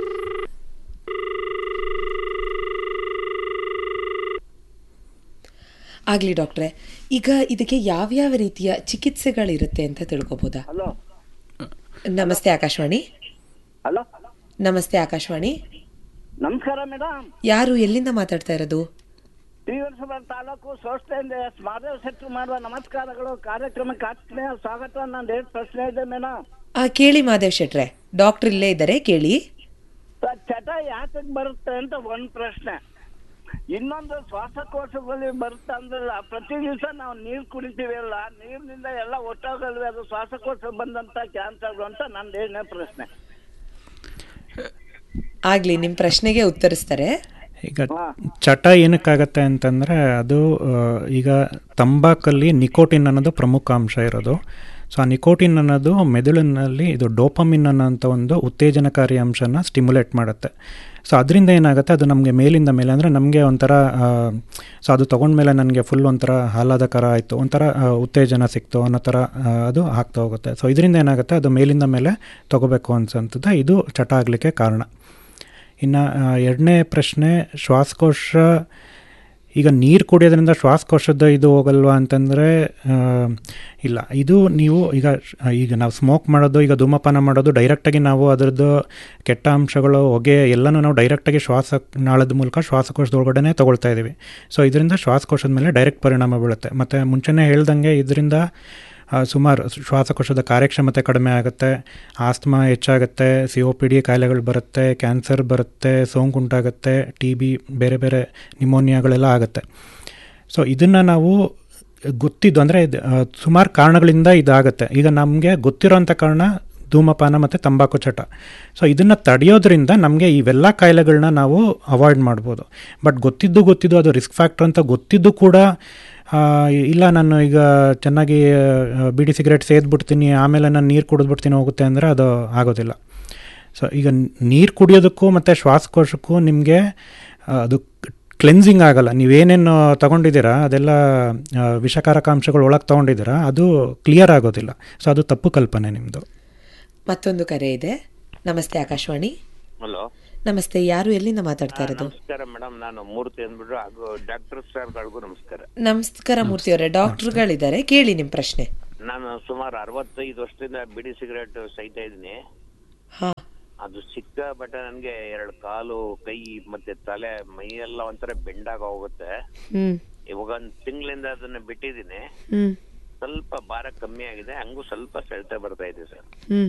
ಆಗಲಿ ಡಾಕ್ಟ್ರೆ ಈಗ ಇದಕ್ಕೆ ಯಾವ್ಯಾವ ರೀತಿಯ ಚಿಕಿತ್ಸೆಗಳಿರುತ್ತೆ ಅಂತ ತಿಳ್ಕೊಬೋದಾ ಹಲೋ ನಮಸ್ತೆ ಆಕಾಶವಾಣಿ ಹಲೋ ನಮಸ್ತೆ ಆಕಾಶವಾಣಿ ನಮಸ್ಕಾರ ಮೇಡಮ್ ಯಾರು ಎಲ್ಲಿಂದ ಮಾತಾಡ್ತಾ ಇರೋದು ಶ್ರೀವರ್ಷಭರ ತಾಲೂಕು ಸಂಸ್ಥೆಯಿಂದ ಎಸ್ ಮಾಧವ್ ಶೆಟ್ಟಿ ಮಾಡುವ ನಮಸ್ಕಾರಗಳು ಕಾರ್ಯಕ್ರಮಕ್ಕೆ ಆತ್ಮೀಯ ಸ್ವಾಗತ ನಾನು ಎರಡು ಪ್ರಶ್ನೆ ಇದೆ ಮೇಡಮ್ ಆ ಕೇಳಿ ಮಾದೇವ್ ಶೆಟ್ರೆ ಡಾಕ್ಟರ್ ಇಲ್ಲೇ ಇದ್ದಾರೆ ಕೇಳಿ ಸ- ಚಟ ಯಾತಕ್ ಬರುತ್ತೆ ಅಂತ ಒಂದ್ ಪ್ರಶ್ನೆ ಇನ್ನೊಂದು ಶ್ವಾಸಕೋಶದಲ್ಲಿ ಬರುತ್ತೆ ಅಂದ್ರಲ್ಲ ಪ್ರತಿ ದಿವಸ ನಾವು ನೀರು ಕುಡಿತೀವಿ ಅಲ್ಲ ನೀರಿನಿಂದ ಎಲ್ಲ ಒಟ್ಟಾಗಲ್ವೇ ಅದು ಶ್ವಾಸಕೋಶ ಬಂದಂತ ಕ್ಯಾನ್ಸರ್ ಅಂತ ನಂದು ಏಳನೇ ಪ್ರಶ್ನೆ ಆಗ್ಲಿ ನಿಮ್ಮ ಪ್ರಶ್ನೆಗೆ ಉತ್ತರಿಸ್ತಾರೆ ಈಗ ಚಟ ಏನಕ್ಕಾಗತ್ತೆ ಅಂತಂದರೆ ಅದು ಆ, ಈಗ ತಂಬಾಕಲ್ಲಿ ನಿಕೋಟಿನ್ ಅನ್ನೋದು ಪ್ರಮುಖ ಅಂಶ ಇರೋದು ಸೊ ಆ ನಿಕೋಟಿನ್ ಅನ್ನೋದು ಮೆದುಳಿನಲ್ಲಿ ಇದು ಡೋಪಮಿನ್ ಅನ್ನೋಂಥ ಒಂದು ಉತ್ತೇಜನಕಾರಿ ಅಂಶನ ಸ್ಟಿಮ್ಯುಲೇಟ್ ಮಾಡುತ್ತೆ ಸೊ ಅದರಿಂದ ಏನಾಗುತ್ತೆ ಅದು ನಮಗೆ ಮೇಲಿಂದ ಮೇಲೆ ಅಂದರೆ ನಮಗೆ ಒಂಥರ ಸೊ ಅದು ತೊಗೊಂಡ್ಮೇಲೆ ನನಗೆ ಫುಲ್ ಒಂಥರ ಆಹ್ಲಾದಕರ ಆಯಿತು ಒಂಥರ ಆ, ಉತ್ತೇಜನ ಸಿಕ್ತು ಅನ್ನೋ ಥರ ಆ, ಅದು ಆಗ್ತಾ ಹೋಗುತ್ತೆ ಸೊ ಇದರಿಂದ ಏನಾಗುತ್ತೆ ಅದು ಮೇಲಿಂದ ಮೇಲೆ ತೊಗೋಬೇಕು ಅನ್ಸಂಥದ್ದು ಇದು ಚಟ ಆಗಲಿಕ್ಕೆ ಕಾರಣ ಇನ್ನು ಎರಡನೇ ಪ್ರಶ್ನೆ ಶ್ವಾಸಕೋಶ ಈಗ ನೀರು ಕುಡಿಯೋದ್ರಿಂದ ಶ್ವಾಸಕೋಶದ ಇದು ಹೋಗಲ್ವಾ ಅಂತಂದರೆ ಇಲ್ಲ ಇದು ನೀವು ಈಗ ಈಗ ನಾವು ಸ್ಮೋಕ್ ಮಾಡೋದು ಈಗ ಧೂಮಪಾನ ಮಾಡೋದು ಡೈರೆಕ್ಟಾಗಿ ನಾವು ಅದರದ್ದು ಕೆಟ್ಟ ಅಂಶಗಳು ಹೊಗೆ ಎಲ್ಲನೂ ನಾವು ಡೈರೆಕ್ಟಾಗಿ ಶ್ವಾಸ ನಾಳದ ಮೂಲಕ ಶ್ವಾಸಕೋಶದೊಳಗಡೆ ತೊಗೊಳ್ತಾ ಇದ್ದೀವಿ ಸೊ ಇದರಿಂದ ಶ್ವಾಸಕೋಶದ ಮೇಲೆ ಡೈರೆಕ್ಟ್ ಪರಿಣಾಮ ಬೀಳುತ್ತೆ ಮತ್ತು ಮುಂಚೆನೇ ಹೇಳ್ದಂಗೆ ಇದರಿಂದ ಆ, ಸುಮಾರು ಶ್ವಾಸಕೋಶದ ಕಾರ್ಯಕ್ಷಮತೆ ಕಡಿಮೆ ಆಗುತ್ತೆ ಆಸ್ತಮಾ ಹೆಚ್ಚಾಗುತ್ತೆ ಸಿ ಒ ಪಿ ಡಿ ಕಾಯಿಲೆಗಳು ಬರುತ್ತೆ ಕ್ಯಾನ್ಸರ್ ಬರುತ್ತೆ ಸೋಂಕು ಉಂಟಾಗುತ್ತೆ ಟಿ ಬಿ ಬೇರೆ ಬೇರೆ ನಿಮೋನಿಯಾಗಳೆಲ್ಲ ಆಗುತ್ತೆ ಸೊ ಇದನ್ನು ನಾವು ಗೊತ್ತಿದ್ದು ಅಂದರೆ ಸುಮಾರು ಕಾರಣಗಳಿಂದ ಇದಾಗುತ್ತೆ ಈಗ ನಮಗೆ ಗೊತ್ತಿರೋಂಥ ಕಾರಣ ಧೂಮಪಾನ ಮತ್ತು ತಂಬಾಕು ಚಟ ಸೊ ಇದನ್ನು ತಡೆಯೋದ್ರಿಂದ ನಮಗೆ ಇವೆಲ್ಲ ಕಾಯಿಲೆಗಳನ್ನ ನಾವು ಅವಾಯ್ಡ್ ಮಾಡ್ಬೋದು ಬಟ್ ಗೊತ್ತಿದ್ದು ಗೊತ್ತಿದ್ದು ಅದು ರಿಸ್ಕ್ ಫ್ಯಾಕ್ಟರ್ ಅಂತ ಗೊತ್ತಿದ್ದು ಕೂಡ ಆ, ಇಲ್ಲ ನಾನು ಈಗ ಚೆನ್ನಾಗಿ ಆ, ಬೀಡಿ ಸಿಗರೇಟ್ ಸೇದ್ಬಿಡ್ತೀನಿ ಆಮೇಲೆ ನಾನು ನೀರು ಕುಡಿದ್ಬಿಡ್ತೀನಿ ಹೋಗುತ್ತೆ ಅಂದರೆ ಅದು ಆಗೋದಿಲ್ಲ ಸೊ ಈಗ ನೀರು ಕುಡಿಯೋದಕ್ಕೂ ಮತ್ತು ಶ್ವಾಸಕೋಶಕ್ಕೂ ನಿಮಗೆ ಅದು ಕ್ಲೆನ್ಸಿಂಗ್ ಆಗಲ್ಲ ನೀವೇನೇನು ತಗೊಂಡಿದ್ದೀರಾ ಅದೆಲ್ಲ ಆ, ವಿಷಕಾರಕ ಅಂಶಗಳು ಒಳಗೆ ತೊಗೊಂಡಿದ್ದೀರಾ ಅದು ಕ್ಲಿಯರ್ ಆಗೋದಿಲ್ಲ ಸೊ ಅದು ತಪ್ಪು ಕಲ್ಪನೆ ನಿಮ್ಮದು ಮತ್ತೊಂದು ಕರೆ ಇದೆ ನಮಸ್ತೆ ಆಕಾಶವಾಣಿ ಹಲೋ ನಮಸ್ತೆ ಯಾರು ಎಲ್ಲಿಂದ ಮಾತಾಡ್ತಾ ಇರೋದು ನಮಸ್ಕಾರ ಮೇಡಮ್ ನಾನು ಮೂರ್ತಿ ಅಂದ್ಬಿಟ್ಟು ಹಾಗೂ ಡಾಕ್ಟರ್ ಸರ್ಗಳಿಗೂ ನಮಸ್ಕಾರ ನಮಸ್ಕಾರ ಮೂರ್ತಿ ಅವರೇ ಡಾಕ್ಟರ್ಗಳಿದ್ದಾರೆ ಕೇಳಿ ನಿಮ್ಮ ಪ್ರಶ್ನೆ ನಾನು ಸುಮಾರು ಅರವತ್ತೈದು ವರ್ಷದಿಂದ ಬಿಡಿ ಸಿಗರೇಟ್ ಸಹಿತ ಇದ್ದೀನಿ ಹಾ ಅದು ಸಿಕ್ಕಾಪಟ್ಟೆ ನನಗೆ ಎರಡು ಕಾಲು ಕೈ ಮತ್ತೆ ತಲೆ ಮೈ ಎಲ್ಲ ಒಂಥರ ಬೆಂಡಾಗ ಹೋಗುತ್ತೆ ಹ್ಮ್ ಇವಾಗ ಒಂದು ತಿಂಗಳಿಂದ ಅದನ್ನ ಬಿಟ್ಟಿದ್ದೀನಿ ಹ್ಮ್ ಸ್ವಲ್ಪ ಭಾರ ಕಮ್ಮಿ ಆಗಿದೆ ಹಂಗೂ ಸ್ವಲ್ಪ ಸೆಳೆತ ಬರ್ತಾ ಇದೆ ಸರ್ ಹ್ಮ್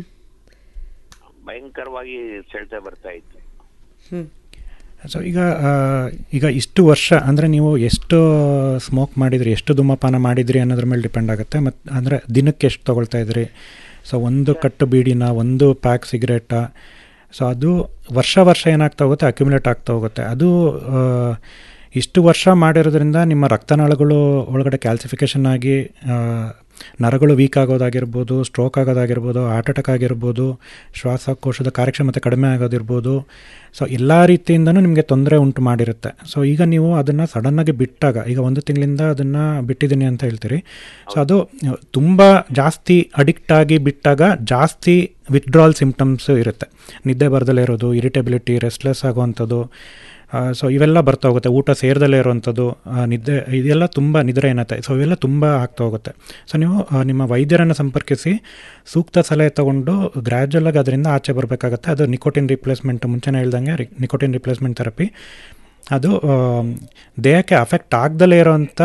ಭಯಂಕರವಾಗಿ ಸೆಳೆತ ಬರ್ತಾ ಇತ್ತು ಹ್ಮ್ ಸೊ ಈಗ ಆ, ಈಗ ಇಷ್ಟು ವರ್ಷ ಅಂದರೆ ನೀವು ಎಷ್ಟು ಸ್ಮೋಕ್ ಮಾಡಿದ್ರಿ ಎಷ್ಟು ಧೂಮಪಾನ ಮಾಡಿದ್ರಿ ಅನ್ನೋದ್ರ ಮೇಲೆ ಡಿಪೆಂಡ್ ಆಗುತ್ತೆ ಮತ್ತು ಅಂದರೆ ದಿನಕ್ಕೆ ಎಷ್ಟು ತೊಗೊಳ್ತಾ ಇದ್ರಿ ಸೊ ಒಂದು ಕಟ್ಟು ಬೀಡಿನ ಒಂದು ಪ್ಯಾಕ್ ಸಿಗರೇಟಾ ಸೊ ಅದು ವರ್ಷ ವರ್ಷ ಏನಾಗ್ತಾ ಹೋಗುತ್ತೆ ಅಕ್ಯುಮುಲೇಟ್ ಆಗ್ತಾ ಹೋಗುತ್ತೆ ಅದು ಆ, ಇಷ್ಟು ವರ್ಷ ಮಾಡಿರೋದ್ರಿಂದ ನಿಮ್ಮ ರಕ್ತನಾಳಗಳು ಒಳಗಡೆ ಕ್ಯಾಲ್ಸಿಫಿಕೇಷನ್ ಆಗಿ ಆ, ನರಗಳು ವೀಕ್ ಆಗೋದಾಗಿರ್ಬೋದು ಸ್ಟ್ರೋಕ್ ಆಗೋದಾಗಿರ್ಬೋದು ಹಾರ್ಟ್ ಅಟ್ಯಾಕ್ ಆಗಿರ್ಬೋದು ಶ್ವಾಸಕೋಶದ ಕಾರ್ಯಕ್ಷಮತೆ ಕಡಿಮೆ ಆಗೋದಿರ್ಬೋದು ಸೊ ಎಲ್ಲ ರೀತಿಯಿಂದನೂ ನಿಮಗೆ ತೊಂದರೆ ಉಂಟು ಮಾಡಿರುತ್ತೆ ಸೊ ಈಗ ನೀವು ಅದನ್ನು ಸಡನ್ನಾಗಿ ಬಿಟ್ಟಾಗ ಈಗ ಒಂದು ತಿಂಗಳಿಂದ ಅದನ್ನು ಬಿಟ್ಟಿದ್ದೀನಿ ಅಂತ ಹೇಳ್ತೀರಿ ಸೊ ಅದು ತುಂಬ ಜಾಸ್ತಿ ಅಡಿಕ್ಟ್ ಆಗಿ ಬಿಟ್ಟಾಗ ಜಾಸ್ತಿ ವಿತ್ಡ್ರಾಲ್ ಸಿಮ್ಟಮ್ಸ್ ಇರುತ್ತೆ ನಿದ್ದೆ ಬರದಲ್ಲೇ ಇರೋದು ಇರಿಟೇಬಿಲಿಟಿ ರೆಸ್ಟ್ಲೆಸ್ ಆಗುವಂಥದ್ದು ಸೊ ಇವೆಲ್ಲ ಬರ್ತಾ ಹೋಗುತ್ತೆ ಊಟ ಸೇರ್ದಲ್ಲೇ ಇರುವಂಥದ್ದು ಆ, ನಿದ್ದೆ ಇದೆಲ್ಲ ತುಂಬ ನಿದ್ರೆ ಏನತ್ತೆ ಸೊ ಇವೆಲ್ಲ ತುಂಬ ಆಗ್ತಾ ಹೋಗುತ್ತೆ ಸೊ ನೀವು ಆ, ನಿಮ್ಮ ವೈದ್ಯರನ್ನು ಸಂಪರ್ಕಿಸಿ ಸೂಕ್ತ ಸಲಹೆ ತಗೊಂಡು ಗ್ರ್ಯಾಜುವಲಾಗಿ ಅದರಿಂದ ಆಚೆ ಬರಬೇಕಾಗತ್ತೆ ಅದು ನಿಕೋಟಿನ್ ರಿಪ್ಲೇಸ್ಮೆಂಟ್ ಮುಂಚೆನೇ ಹೇಳ್ದಂಗೆ ರಿ ನಿಕೋಟಿನ್ ರಿಪ್ಲೇಸ್ಮೆಂಟ್ ಥೆರಪಿ ಅದು ಆ, ದೇಹಕ್ಕೆ ಅಫೆಕ್ಟ್ ಆಗ್ದಲೇ ಇರೋವಂಥ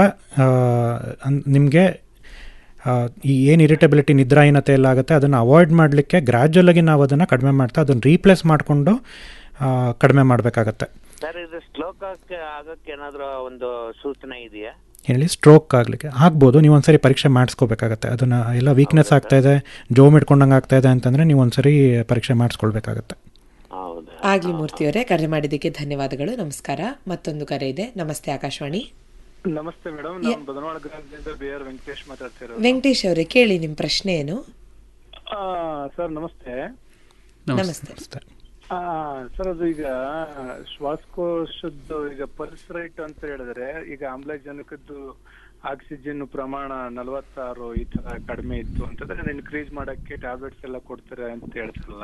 ನಿಮಗೆ ಈ ಏನು ಇರಿಟಬಿಲಿಟಿ ನಿದ್ರಾಹೀನತೆ ಎಲ್ಲ ಆಗುತ್ತೆ ಅದನ್ನು ಅವಾಯ್ಡ್ ಮಾಡಲಿಕ್ಕೆ ಗ್ರ್ಯಾಜುವಲಾಗಿ ನಾವು ಅದನ್ನು ಕಡಿಮೆ ಮಾಡ್ತಾ ಅದನ್ನು ರೀಪ್ಲೇಸ್ ಮಾಡಿಕೊಂಡು ಕಡಿಮೆ ಮಾಡಬೇಕಾಗತ್ತೆ ಸರ್ ಇದು ಸ್ಲೋಕ್ ಆಗಕ್ಕೆ ಏನಾದ್ರು ಒಂದು ಸೂಚನೆ ಇದೆಯಾ ಹೇಳಿ ಸ್ಟ್ರೋಕ್ ಆಗಲಿಕ್ಕೆ ಆಗ್ಬೋದು ನೀವು ಒಂದ್ಸರಿ ಪರೀಕ್ಷೆ ಮಾಡಿಸ್ಕೋಬೇಕಾಗತ್ತೆ ಅದನ್ನು ಎಲ್ಲ ವೀಕ್ನೆಸ್ ಆಗ್ತಾ ಇದೆ ಜೋಮ್ ಇಟ್ಕೊಂಡಂಗೆ ಆಗ್ತಾ ಇದೆ ಅಂತಂದರೆ ನೀವು ಒಂದ್ಸರಿ ಪರೀಕ್ಷೆ ಮಾಡಿಸ್ಕೊಳ್ಬೇಕಾಗತ್ತೆ ಹೌದಾ ಆಗ್ಲಿ ಮೂರ್ತಿ ಅವರೇ ಕರೆ ಮಾಡಿದ್ದಕ್ಕೆ ಧನ್ಯವಾದಗಳು ನಮಸ್ಕಾರ ಮತ್ತೊಂದು ಕರೆ ಇದೆ ನಮಸ್ತೆ ಆಕಾಶವಾಣಿ ನಮಸ್ತೆ ಮೇಡಮ್ ನಾನು ಬದನವಾಳ ಗ್ರಾಮದಿಂದ ಬಿ ಆರ್ ವೆಂಕಟೇಶ್ ಮಾತಾಡ್ತಾ ಇರೋದು ವೆಂಕಟೇಶ್ ಅವರೇ ಕೇಳಿ ನಿಮ್ಮ ಪ್ರಶ್ನೆ ಏನು ಆ, ಸರ್ ನಮಸ್ತೆ ನಮಸ್ತೆ ಆ, ಸರ್ ಅದು ಈಗ ಶ್ವಾಸಕೋಶದ್ದು ಈಗ ಪಲ್ಸ್ ರೈಟ್ ಅಂತ ಹೇಳಿದ್ರೆ ಈಗ ಆಮ್ಲಜನಕದ್ದು ಆಕ್ಸಿಜನ್ ಪ್ರಮಾಣ ನಲವತ್ತಾರು ಈ ತರ ಕಡಿಮೆ ಇತ್ತು ಅಂತಂದ್ರೆ ಇನ್ಕ್ರೀಸ್ ಮಾಡಕ್ಕೆ ಟ್ಯಾಬ್ಲೆಟ್ಸ್ ಎಲ್ಲ ಕೊಡ್ತಾರೆ ಅಂತ ಹೇಳ್ತಾರಲ್ಲ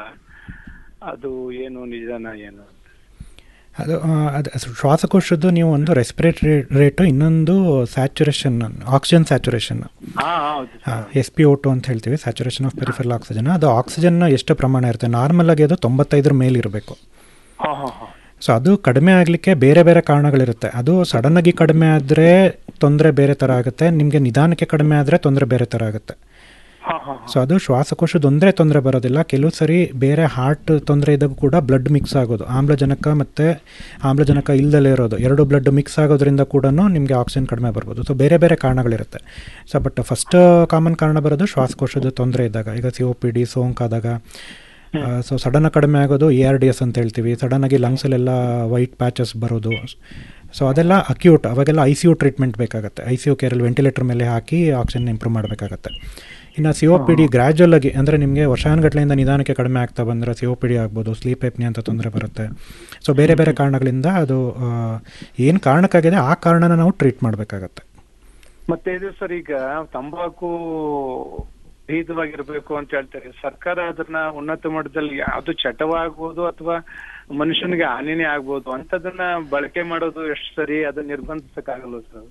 ಅದು ಏನು ನಿಜನಾ ಏನು ಅಂತ ಅದು ಆ, ಅದು ಶ್ವಾಸಕೋಶದ್ದು ನೀವು ಒಂದು ರೆಸ್ಪಿರೇಟರಿ ರೇಟು ಇನ್ನೊಂದು ಸ್ಯಾಚುರೇಷನ್ ಆಕ್ಸಿಜನ್ ಸ್ಯಾಚುರೇಷನ್ ಹಾ ಹೌದು ಎಸ್ ಪಿ ಓ ಟು ಅಂತ ಹೇಳ್ತೀವಿ ಸ್ಯಾಚುರೇಷನ್ ಆಫ್ ಪೆರಿಫೆರಲ್ ಆಕ್ಸಿಜನ್ ಅದು ಆಕ್ಸಿಜನ್ ಎಷ್ಟು ಪ್ರಮಾಣ ಇರುತ್ತೆ ನಾರ್ಮಲ್ ಆಗಿ ಅದು ತೊಂಬತ್ತೈದರ ಮೇಲೆ ಇರಬೇಕು ಹಾ ಹಾ ಹಾ ಸೊ ಅದು ಕಡಿಮೆ ಆಗಲಿಕ್ಕೆ ಬೇರೆ ಬೇರೆ ಕಾರಣಗಳಿರುತ್ತೆ ಅದು ಸಡನ್ನಾಗಿ ಕಡಿಮೆ ಆದರೆ ತೊಂದರೆ ಬೇರೆ ಥರ ಆಗುತ್ತೆ ನಿಮಗೆ ನಿಧಾನಕ್ಕೆ ಕಡಿಮೆ ಆದರೆ ತೊಂದರೆ ಬೇರೆ ಥರ ಆಗುತ್ತೆ ಹಾ ಹಾ ಸೊ ಅದು ಶ್ವಾಸಕೋಶದೊಂದೇ ತೊಂದರೆ ಬರೋದಿಲ್ಲ ಕೆಲವು ಸರಿ ಬೇರೆ ಹಾರ್ಟ್ ತೊಂದರೆ ಇದ್ದಾಗ ಕೂಡ ಬ್ಲಡ್ ಮಿಕ್ಸ್ ಆಗೋದು ಆಮ್ಲಜನಕ ಮತ್ತು ಆಮ್ಲಜನಕ ಇಲ್ದಲೇ ಇರೋದು ಎರಡು ಬ್ಲಡ್ ಮಿಕ್ಸ್ ಆಗೋದ್ರಿಂದ ಕೂಡ ನಿಮಗೆ ಆಕ್ಸಿಜನ್ ಕಡಿಮೆ ಬರ್ಬೋದು ಸೊ ಬೇರೆ ಬೇರೆ ಕಾರಣಗಳಿರುತ್ತೆ ಸೊ ಬಟ್ ಫಸ್ಟ್ ಕಾಮನ್ ಕಾರಣ ಬರೋದು ಶ್ವಾಸಕೋಶದ ತೊಂದರೆ ಇದ್ದಾಗ ಈಗ ಸಿ ಒ ಪಿ ಡಿ ಸೋಂಕಾದಾಗ ಸೊ ಸಡನ್ನಾಗಿ ಕಡಿಮೆ ಆಗೋದು ಎ ಆರ್ ಡಿ ಎಸ್ ಅಂತ ಹೇಳ್ತೀವಿ ಸಡನ್ನಾಗಿ ಲಂಗ್ಸಲ್ಲೆಲ್ಲ ವೈಟ್ ಪ್ಯಾಚಸ್ ಬರೋದು ಸೊ ಅದೆಲ್ಲ ಅಕ್ಯೂಟ್ ಅವಾಗೆಲ್ಲ ಐ ಸಿ ಯು ಟ್ರೀಟ್ಮೆಂಟ್ ಬೇಕಾಗುತ್ತೆ ಐ ಸಿ ಯು ಕೇರಲ್ಲಿ ವೆಂಟಿಲೇಟರ್ ಮೇಲೆ ಹಾಕಿ ಆಕ್ಸಿಜನ್ ಇಂಪ್ರೂವ್ ಮಾಡಬೇಕಾಗತ್ತೆ ಇನ್ನು C O P D gradual ಆಗಿ ಅಂದರೆ ನಿಮಗೆ ವರ್ಷಾನುಗಟ್ಲೆಯಿಂದ ನಿಧಾನಕ್ಕೆ ಕಡಿಮೆ ಆಗ್ತಾ ಬಂದರೆ ಸಿ ಒ ಪಿ ಡಿ ಆಗ್ಬೋದು ಸ್ಲೀಪ್ ಎಪ್ನಿ ಅಂತ ತೊಂದರೆ ಬರುತ್ತೆ ಸೊ ಬೇರೆ ಬೇರೆ ಕಾರಣಗಳಿಂದ ಅದು ಏನು ಕಾರಣಕ್ಕಾಗಿದೆ ಆ ಕಾರಣನ ನಾವು ಟ್ರೀಟ್ ಮಾಡಬೇಕಾಗತ್ತೆ ಮತ್ತೆ ಇದು ಸರ್ ಈಗ ತಂಬಾಕು ಭೇದವಾಗಿರ್ಬೇಕು ಅಂತ ಹೇಳ್ತಾರೆ ಸರ್ಕಾರ ಅದನ್ನ ಉನ್ನತ ಮಟ್ಟದಲ್ಲಿ ಅದು ಚಟವಾಗ್ಬೋದು ಅಥವಾ ಮನುಷ್ಯನಿಗೆ ಹಾನಿನೇ ಆಗ್ಬೋದು ಅಂತದನ್ನ ಬಳಕೆ ಮಾಡೋದು ಎಷ್ಟು ಸರಿ ಅದನ್ನ ನಿರ್ಬಂಧಿಸಕ್ಕಾಗಲ್ಲ ಸರ್